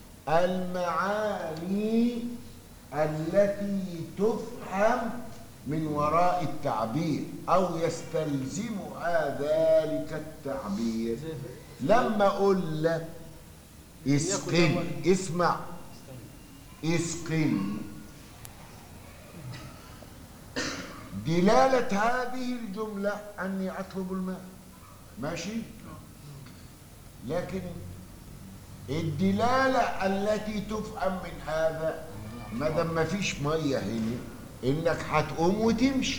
المعاني التي تفهم من وراء التعبير أو يستلزمها ذلك التعبير لما أقول لك اسقني اسمع اسقني دلالة هذه الجملة أني أطلب الماء ماشي لكن الدلالة التي تفهم من هذا ما دام ما فيش مية هنا إنك هتقوم وتمشي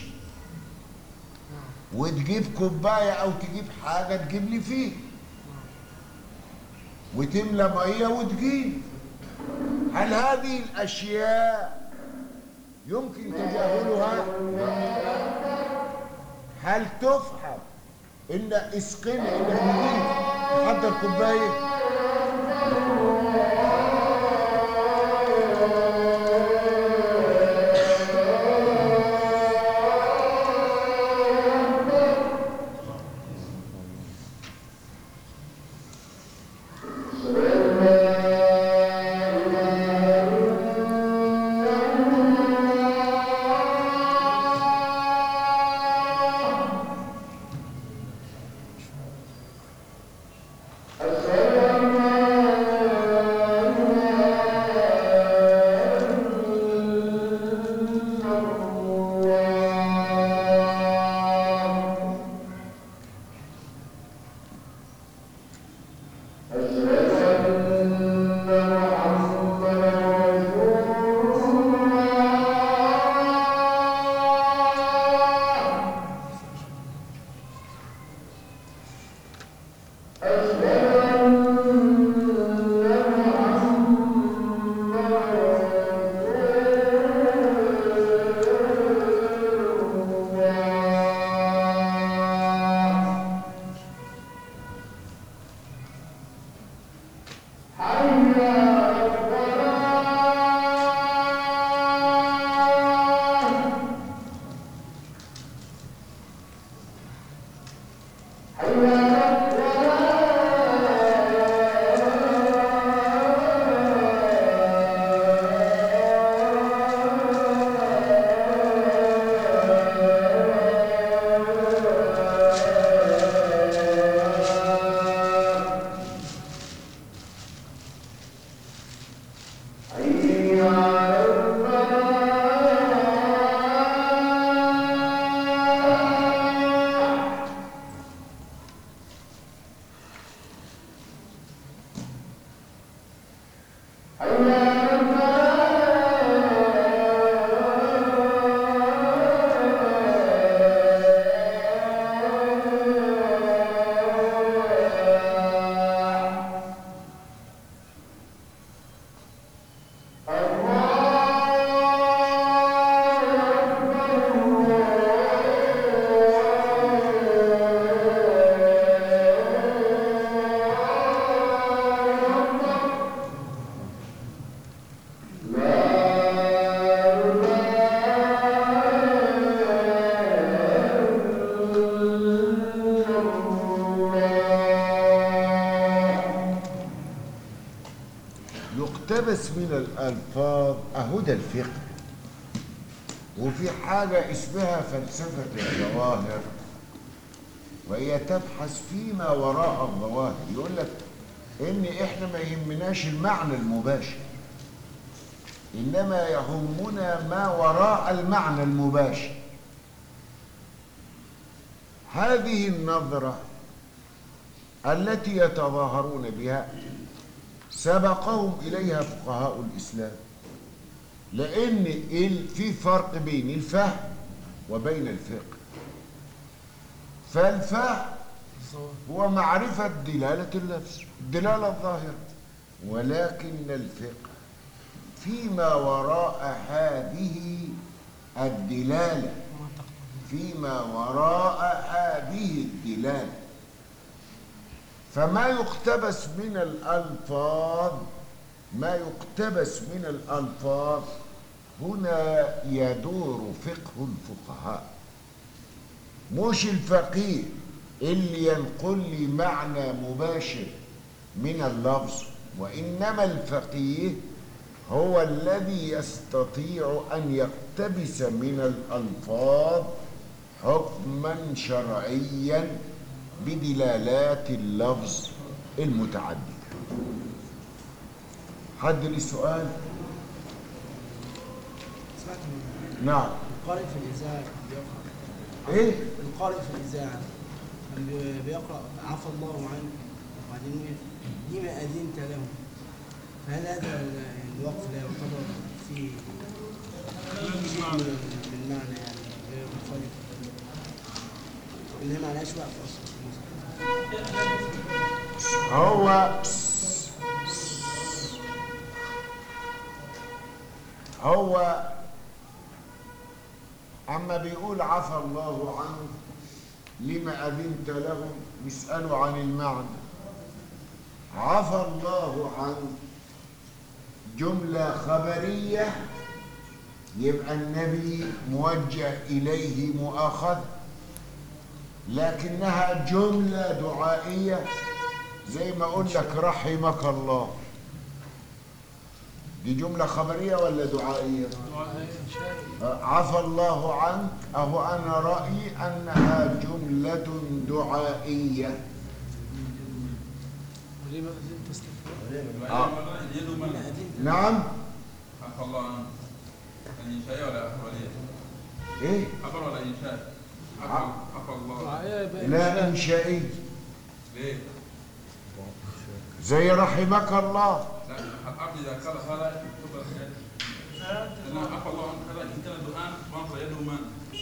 وتجيب كوباية أو تجيب حاجة تجيب لي فيه وتملى مية وتجيب هل هذه الأشياء يمكن تجاهلها؟ هل تفهم إن اسقني إنك تجيب تحضر كوباية؟ يقتبس من الألفاظ أهدى الفقه وفي حاجة اسمها فلسفة الظواهر وهي تبحث فيما وراء الظواهر يقول لك إن إحنا ما يهمناش المعنى المباشر إنما يهمنا ما وراء المعنى المباشر هذه النظرة التي يتظاهرون بها سبقهم إليها فقهاء الإسلام لأن ال- في فرق بين الفهم وبين الفقه فالفهم هو معرفة دلالة اللفظ الدلالة الظاهرة ولكن الفقه فيما وراء هذه الدلالة فيما وراء هذه الدلالة فما يقتبس من الألفاظ ما يقتبس من الألفاظ هنا يدور فقه الفقهاء مش الفقيه اللي ينقل لي معنى مباشر من اللفظ وإنما الفقيه هو الذي يستطيع أن يقتبس من الألفاظ حكما شرعيا بدلالات اللفظ المتعددة حد لي سؤال؟ سمعت من نعم القارئ في الإذاعة بيقرأ ايه؟ القارئ في الإذاعة كان بي- بيقرأ عفى الله عنك وبعدين لما أذنت له فهل هذا ال- الوقف لا يعتبر فيه شيء من من معنى يعني غير مختلف اللي هي معناش وقف أصلا هو هو أما بيقول عفى الله عنه لما أذنت لهم يسألوا عن المعنى عفى الله عنه جملة خبرية يبقى النبي موجه إليه مؤاخذ لكنها جملة دعائية زي ما أقول لك رحمك الله دي جملة خبرية ولا دعائية؟ آه، عفى الله عنك أهو أنا رأيي أنها جملة دعائية ولما أذنت استغفر آه. نعم عفى الله عنه الإنشاء ولا أخبارية؟ إيه؟ خبر ولا إنشاء؟ عفى عفى الله دعائية يبقى لا إنشائي ليه؟ زي رحمك الله لا العبد إذا قال هذا يكتب إن عفى الله عنه هذا إن كان دعاء فانصر يده من؟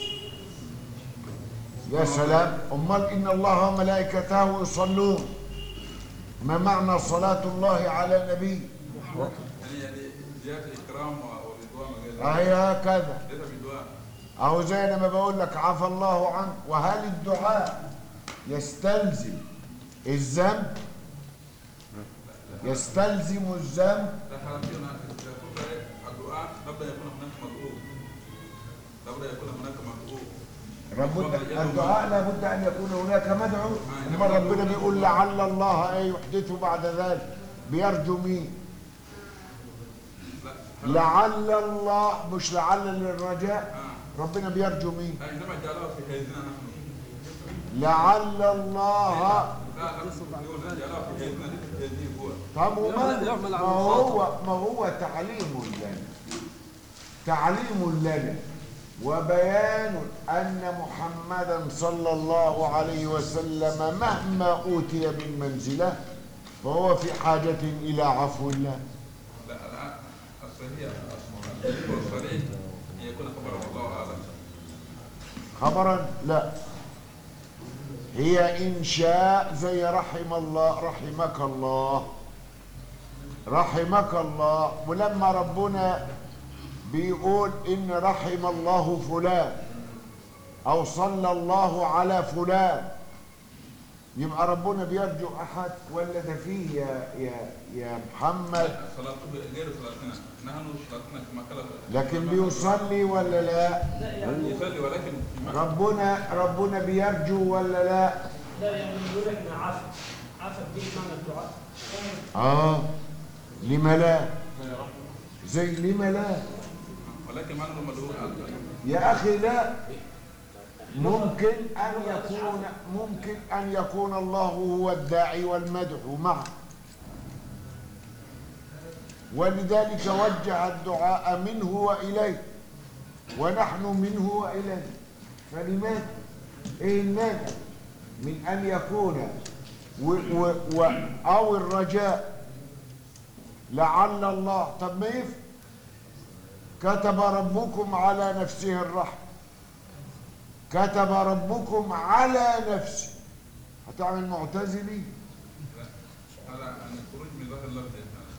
يا سلام أمال إن الله وملائكته يصلون ما معنى صلاة الله على النبي يعني يعني زيادة إكرام ورضوان وغير ذلك أهي هكذا ليس بدعاء أهو زي لما بقول لك عفى الله عنك وهل الدعاء يستلزم الذنب يستلزم الذنب لا حرام فيه هناك إذا كنت الدعاء لابد أن يكون هناك مدعو لابد أن يكون هناك مدعو لابد الدعاء لابد ان يكون هناك مدعو ثم ربنا بيقول لعل الله ان يحدث بعد ذلك بيرجو مين لعل الله مش لعل للرجاء ربنا بيرجو مين لا إنما جعله في كيدنا نحن لعل الله لا لا نقول جعله في كيدنا ليس في كيده هو طب وما يعمل- يعمل ما على هو ما هو تعليم لنا تعليم لنا وبيان أن محمدا صلى الله عليه وسلم مهما أوتي من منزلة فهو في حاجة إلى عفو الله لا لا الصحيح الصحيح والصريح أن يكون خبر الله أعلم خبرا لا هي إنشاء زي رحم الله رحمك الله رحمك الله ولما ربنا بيقول إن رحم الله فلان أو صلى الله على فلان يبقى ربنا بيرجو أحد ولا ده فيه يا يا يا محمد صلاته غير صلاتنا نحن صلاتنا كما قال لكن بيصلي ولا لا يصلي ولكن في ربنا ربنا بيرجو ولا لا لا يعني يقول احنا عفا عفا دي معنى الدعاء آه لما لا زي لما لا ولكن معنى المدعو يا أخي لا ممكن أن يكون ممكن أن يكون الله هو الداعي والمدعو معه ولذلك وجه الدعاء منه وإليه ونحن منه وإليه فلماذا إيه المانع من أن يكون و و و أو الرجاء لعل الله طب ما يفهم كتب ربكم على نفسه الرحمة كتب ربكم على نفسه هتعمل معتزلي هذا أن الخروج من ظاهر اللفظ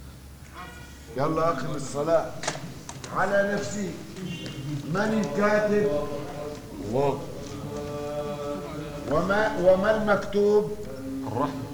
يلا أقم الصلاة على نفسي من الكاتب الله وما وما المكتوب الرحمة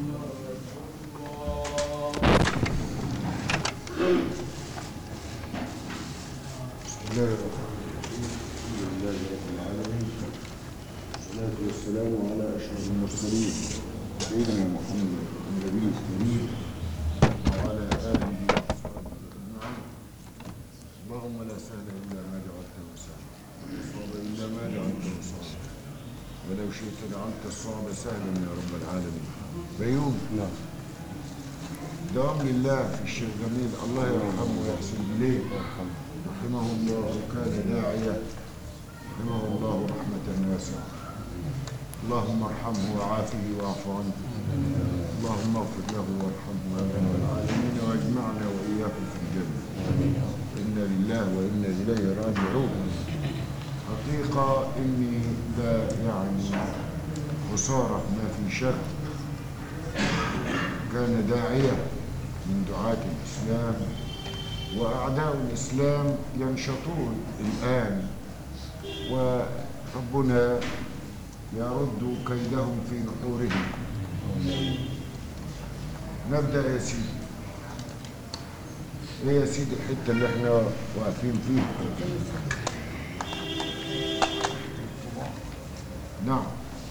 بسم الله الرحمن الرحيم الحمد لله رب العالمين والصلاة والسلام على أشرف المرسلين سيدنا محمد النبي الكريم وعلى آله وصحبه أجمعين اللهم لا سهل إلا ما جعلته سهلا ولا صعب إلا ما جعلته صعبا ولو شئت جعلت الصعب سهلا يا رب العالمين بيوم نعم دوام لله في الشيخ جميل الله يرحمه ويحسن إليه رحمه الله كان داعية رحمه الله رحمة واسعة اللهم ارحمه وعافه واعف عنه اللهم اغفر له وارحمه يا رب العالمين واجمعنا وإياكم في الجنة إنا لله وإنا إليه راجعون حقيقة إني لا يعني خسارة ما في شك كان داعية من دعاة الإسلام وأعداء الإسلام ينشطون الآن وربنا يرد كيدهم في نحورهم نبدأ يا سيدي ايه يا سيدي الحتة اللي احنا واقفين فيها نعم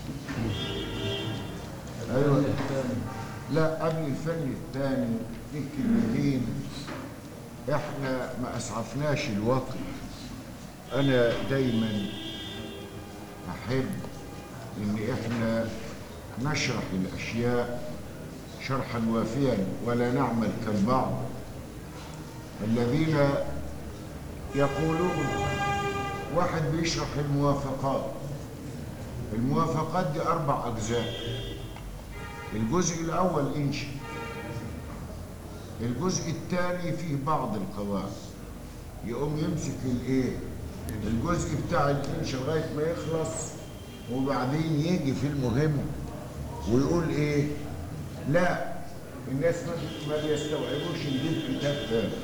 ايوه لا قبل الفن الثاني في كلمتين احنا ما اسعفناش الوقت انا دايما احب ان احنا نشرح الاشياء شرحا وافيا ولا نعمل كالبعض الذين يقولون واحد بيشرح الموافقات الموافقات دي اربع اجزاء الجزء الاول انشئ الجزء الثاني فيه بعض القواعد يقوم يمسك الايه الجزء بتاع الانشاء لغايه ما يخلص وبعدين يجي في المهم ويقول ايه لا الناس ما- ما بيستوعبوش نجيب كتاب تاني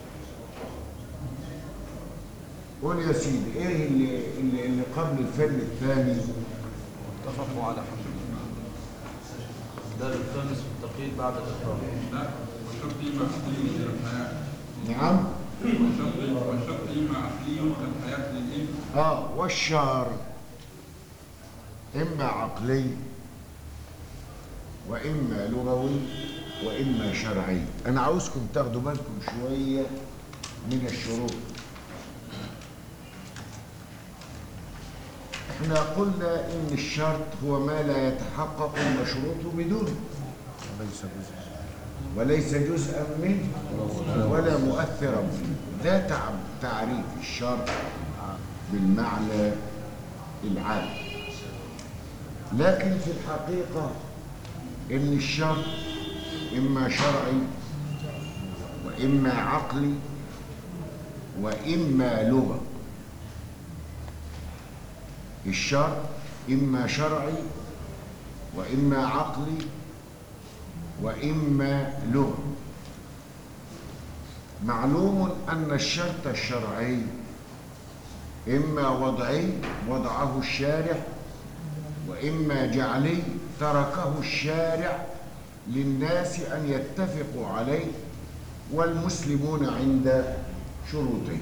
قول يا سيدي ايه اللي, اللي, اللي قبل الفن الثاني اتفقوا على حمل الدار الخامس في التقييد بعد الإقرار لا والشرط إما عقلي كالحياة نعم والشرط والشرط إما عقلي كالحياة للإبن اه والشر اما عقلي واما لغوي واما شرعي انا عاوزكم تاخدوا بالكم شويه من الشروط احنا قلنا ان الشرط هو ما لا يتحقق المشروط بدونه وليس جزء وليس جزءا منه ولا مؤثرا فيه ده تع- تعريف الشرط بالمعنى العام لكن في الحقيقة إن الشرط إما شرعي وإما عقلي وإما لغة الشرط إما شرعي وإما عقلي وإما لغة معلوم أن الشرط الشرعي إما وضعي وضعه الشارع وإما جعلي تركه الشارع للناس أن يتفقوا عليه والمسلمون عند شروطه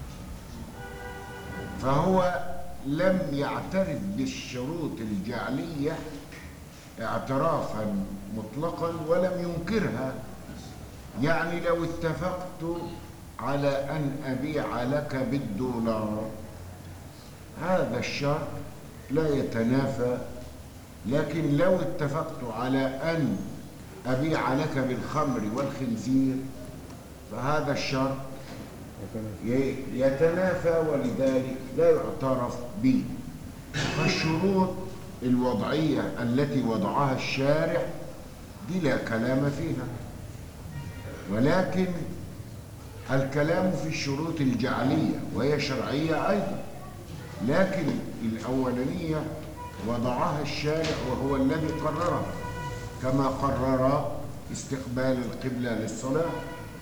فهو لم يعترف بالشروط الجعلية اعترافا مطلقا ولم ينكرها يعني لو اتفقت على أن أبيع لك بالدولار هذا الشرط لا يتنافى لكن لو اتفقت على أن أبيع لك بالخمر والخنزير فهذا الشرط ي- يتنافى ولذلك لا يعترف به فالشروط الوضعية التي وضعها الشارع دي لا كلام فيها ولكن الكلام في الشروط الجعلية وهي شرعية أيضا لكن الأولانية وضعها الشارع وهو الذي قررها كما قرر استقبال القبلة للصلاة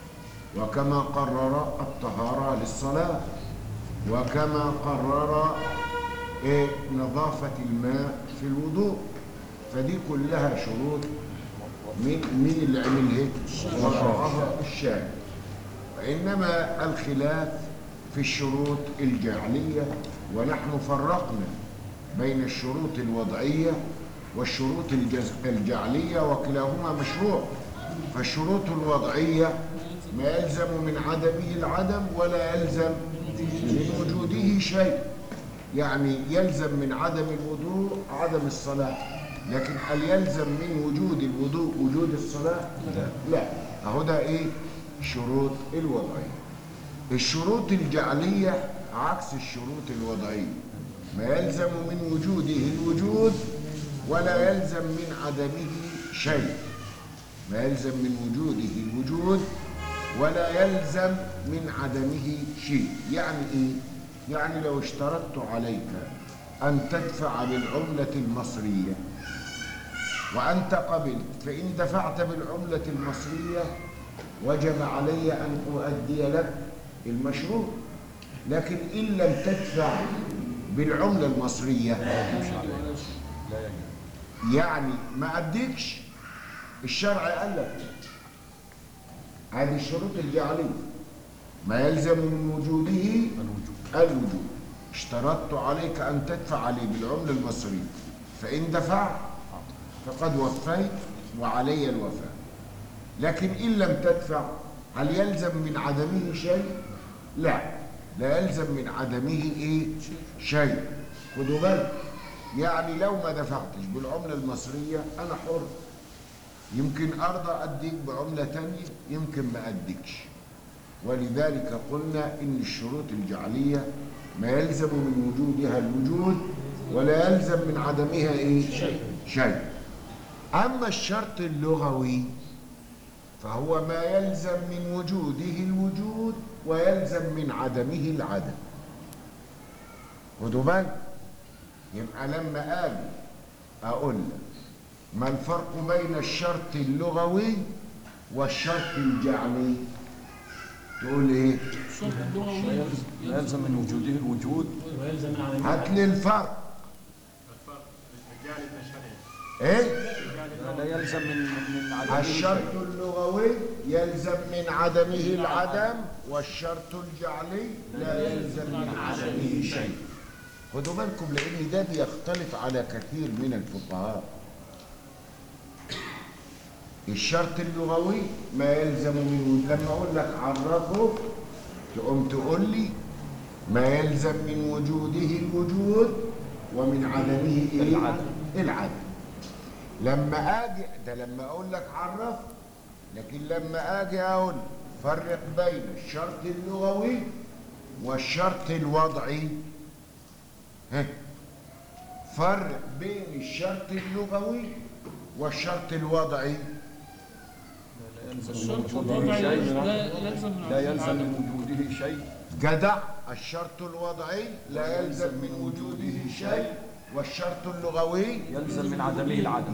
وكما قرر الطهارة للصلاة وكما قرر إيه نظافة الماء في الوضوء فدي كلها شروط من مين اللي عملها وضعها الشارع وإنما الخلاف في الشروط الجعلية ونحن فرقنا بين الشروط الوضعية والشروط الجز- الجعلية وكلاهما مشروع فالشروط الوضعية ما يلزم من عدمه العدم ولا يلزم من وجوده شيء يعني يلزم من عدم الوضوء عدم الصلاة لكن هل يلزم من وجود الوضوء وجود الصلاة؟ لا لا أهو ده إيه؟ شروط الوضعية الشروط الجعلية عكس الشروط الوضعية ما يلزم من وجوده الوجود ولا يلزم من عدمه شيء ما يلزم من وجوده الوجود ولا يلزم من عدمه شيء يعني ايه يعني لو اشترطت عليك ان تدفع بالعملة المصرية وانت قبلت فان دفعت بالعملة المصرية وجب علي ان اؤدي لك المشروع لكن ان لم تدفع بالعملة المصرية يعني ما أديكش الشرع قال لك هذه الشروط الجعلية ما يلزم من وجوده الوجود اشترطت عليك أن تدفع علي بالعملة المصرية فإن دفعت فقد وفيت وعلي الوفاء لكن إن لم تدفع هل يلزم من عدمه شيء؟ لا لا يلزم من عدمه إيه؟ شيء خدوا بالك يعني لو ما دفعتش بالعملة المصرية أنا حر يمكن أرضى أديك بعملة تانية يمكن ما أديكش ولذلك قلنا إن الشروط الجعلية ما يلزم من وجودها الوجود ولا يلزم من عدمها إيه؟ شيء شيء أما الشرط اللغوي فهو ما يلزم من وجوده الوجود ويلزم من عدمه العدم خدوا بالك يبقى لما اجي اقول لك ما الفرق بين الشرط اللغوي والشرط الجعلي تقول ايه الشرط اللغوي لا يلزم من وجوده الوجود ويلزم من عدم هات لي الفرق ايه لا يلزم من من عدمه الشرط اللغوي يلزم من عدمه العدم والشرط الجعلي لا يلزم من عدمه شيء خدوا بالكم لان ده بيختلف على كثير من الفقهاء الشرط اللغوي ما يلزم من لما اقول لك عرفه تقوم تقول لي ما يلزم من وجوده الوجود ومن عدمه إيه؟ العدم. العدم لما اجي ده لما اقول لك عرف لكن لما اجي اقول فرق بين الشرط اللغوي والشرط الوضعي ها فرق بين الشرط اللغوي والشرط الوضعي لا يلزم من الشرط وجوده الوضعي شيء لا يلزم من لا عدم يلزم العدم. من وجوده شيء جدع الشرط الوضعي لا يلزم من وجوده شيء والشرط اللغوي يلزم من عدمه العدم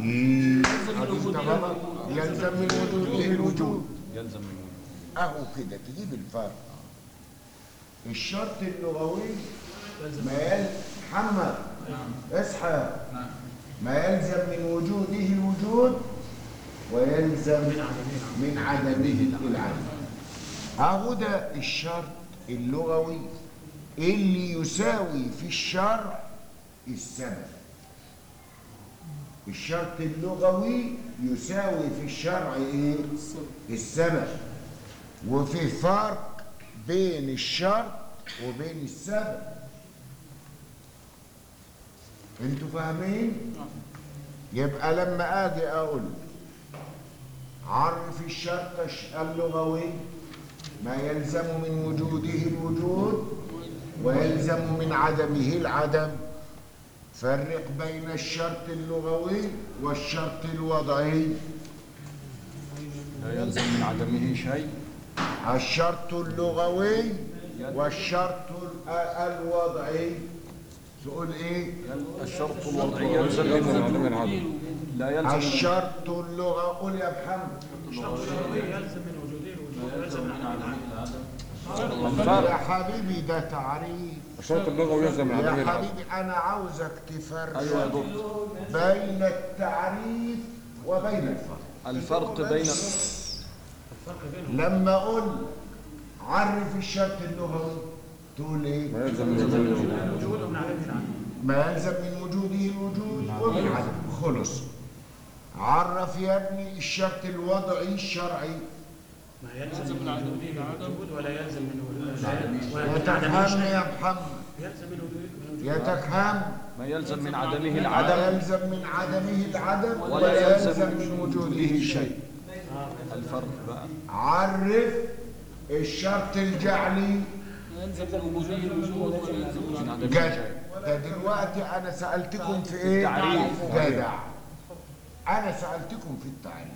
يلزم من وجوده الوجود يلزم من وجوده اهو كده تجيب الفرق الشرط اللغوي ما يل محمد اصحى ما يلزم من وجوده الوجود ويلزم من عدمه العدم اهو ده الشرط اللغوي اللي يساوي في الشرع السبب الشرط اللغوي يساوي في الشرع ايه السبب وفي فرق بين الشرط وبين السبب انتوا فاهمين يبقى لما اجي اقول عرف الشرط الش- اللغوي ما يلزم من وجوده الوجود ويلزم من عدمه العدم فرق بين الشرط اللغوي والشرط الوضعي لا يلزم من عدمه شيء الشرط اللغوي والشرط ال- الوضعي تقول ايه الشرط الوضعي يلزم من عدم العدم لا يلزم من الشرط اللغة قول يا محمد الشرط اللغوي يلزم من وجوده الوجود ويلزم من عدم العدم يا حبيبي ده تعريف الشرط اللغوي يلزم من عدمه يا العدم حبيبي انا عاوزك تفرق ايوه يا دكتور بين التعريف وبين الفرق الفرق بين لما اقول عرف الشرط اللغوي تقول ايه ما يلزم من عدمه وجود من عدم العدم ما يلزم من وجوده الوجود ومن عدمه خلص عرف يا ابني الشرط الوضعي الشرعي ما يلزم من وجوده الوجود ولا يلزم من وجوده يا تفهم يا محمد يلزم من وجوده يا تفهم ما يلزم من عدمه ما العدم يلزم من عدمه العدم ولا ولا يلزم يلزم من وجوده شيء الفرق بقى عرف الشرط الجعلي يلزم من وجوده الوجود ولا يلزم من من عدم عدمه جدع شيء ده دلوقتي انا سألتكم في ايه التعريف. جدع انا سألتكم في التعريف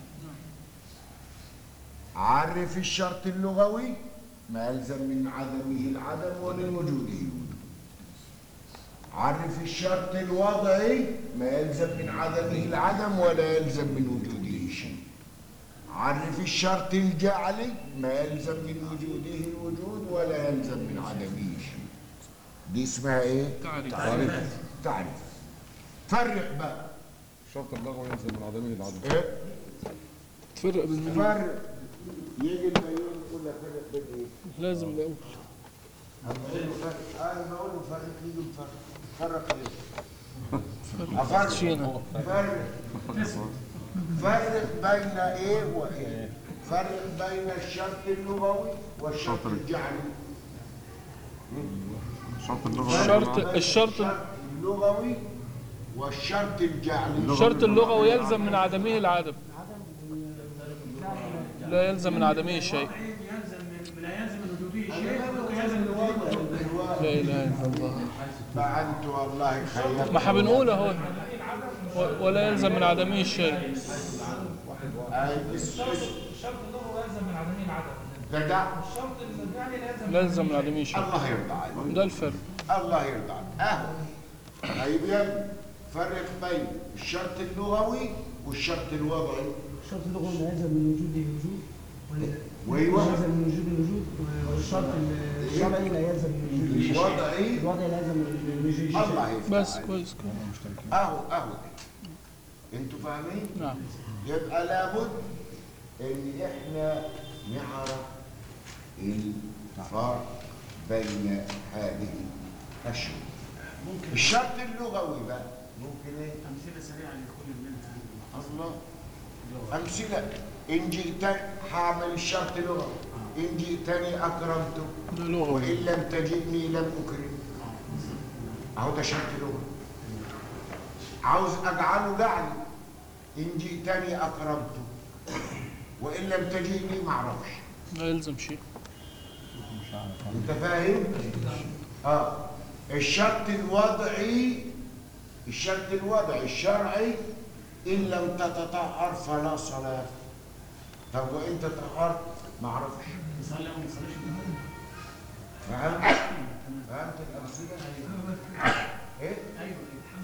عرف الشرط اللغوي ما يلزم من عدمه العدم ومن وجوده الوجود عرف الشرط الوضعي ما يلزم من عدمه العدم ولا يلزم من وجوده شيء عرف الشرط الجعلي ما يلزم من وجوده الوجود ولا يلزم من عدمه شيء دي اسمها ايه تعريف تعريف فرق بقى الشرط اللغوي يلزم من عدمه العدم ايه تفرق بين فرق يجي البيون يقول لك فرق بين ايه لازم الاول أما أقول له فرق انا ما اقول له فرق يجي الفرق فرق ايه افرق شينا فرق فرق بين ايه وايه فرق بين الشرط اللغوي والشرط الجعلي الشرط اللغوي الشرط الشرط الشرط اللغوي والشرط الجعلي الشرط اللغوي يلزم من عدمه العدم لا يلزم من عدمه شيء يلزم من لا يلزم من وجوده شيء ولا يلزم من وجوده لا اله الا الله ما انت والله خيرت ما احنا بنقول اهو و- ولا يلزم من عدمه شيء أي اسم الشرط اللغوي يلزم من عدمه العدم جدع الشرط الجعلي لا يلزم لا يلزم من عدمه شيء الله يرضى عليك ده الفرق الله يرضى عليك اهو طيب يا ابني فرق بين الشرط اللغوي والشرط الوضعي الشرط اللغوي لا يلزم من وجوده الوجود ولا وايوه لا يلزم من وجود الوجود والشرط الشرعي لا يلزم من وجود الشيء الوضعي الوضع لا يلزم من وجود الشيء الله يفتح بس عليك. كويس كده اهو اهو كده. انتوا فاهمين نعم يبقى لابد ان احنا نعرف الفرق بين هذه الشروط الشرط اللغوي بقى ممكن ايه امثله سريعه لكل منها الله امثله ان جئت هعمل الشرط لغوي ان جئتني اكرمتك ده لغوي وان لم تجدني لم اكرم اهو ده شرط لغوي عاوز اجعله جعلي ان جئتني اكرمتك وان لم تجئني ما اعرفش لا يلزم شيء انت فاهم اه الشرط الوضعي الشرط الوضعي الشرعي ان لم تتطهر فلا صلاه طب وانت طهرت ما اعرفش يصلي او ما يصليش فهمت فهمت الامثله ايه ايوه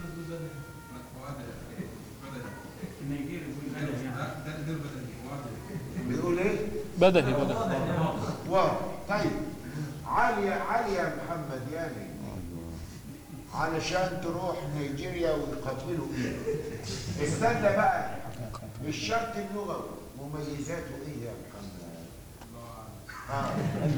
النيجيري بيقول بدل يعني بيقول ايه بدهي بدهي واو طيب علي علي يا محمد يا نجم علشان تروح نيجيريا ويقاتلوا ايه استنى بقى الشرط اللغوي مميزاته ايه يا محمد اه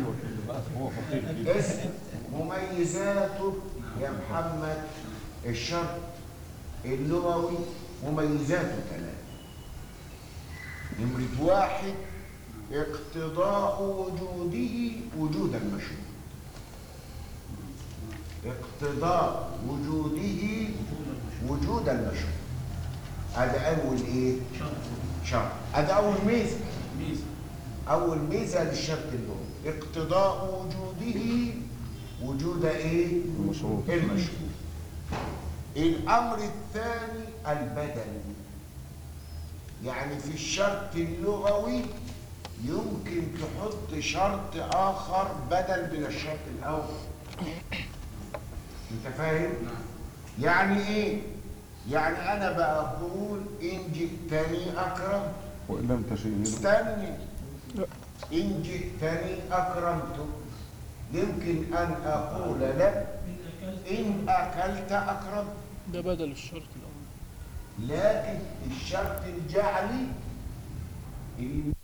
اسم مميزاته يا محمد الشرط اللغوي مميزاته ثلاثة نمرة واحد اقتضاء وجوده وجود المشروط اقتضاء وجوده وجود المشروط هذا أول إيه؟ شرط هذا أول ميزة ميزه أول ميزة للشرط اللغوي اقتضاء وجوده وجود إيه؟ المشروط المشروط الأمر الثاني البدل يعني في الشرط اللغوي يمكن تحط شرط آخر بدل من الشرط الأول أنت فاهم؟ يعني إيه؟ يعني أنا بقول إن جئتني أكرم وان لم تشيء استني إن جئتني أكرمتك يمكن أن أقول لك إن أكلت أكرم ده بدل الشرط الأول لكن الشرط الجعلي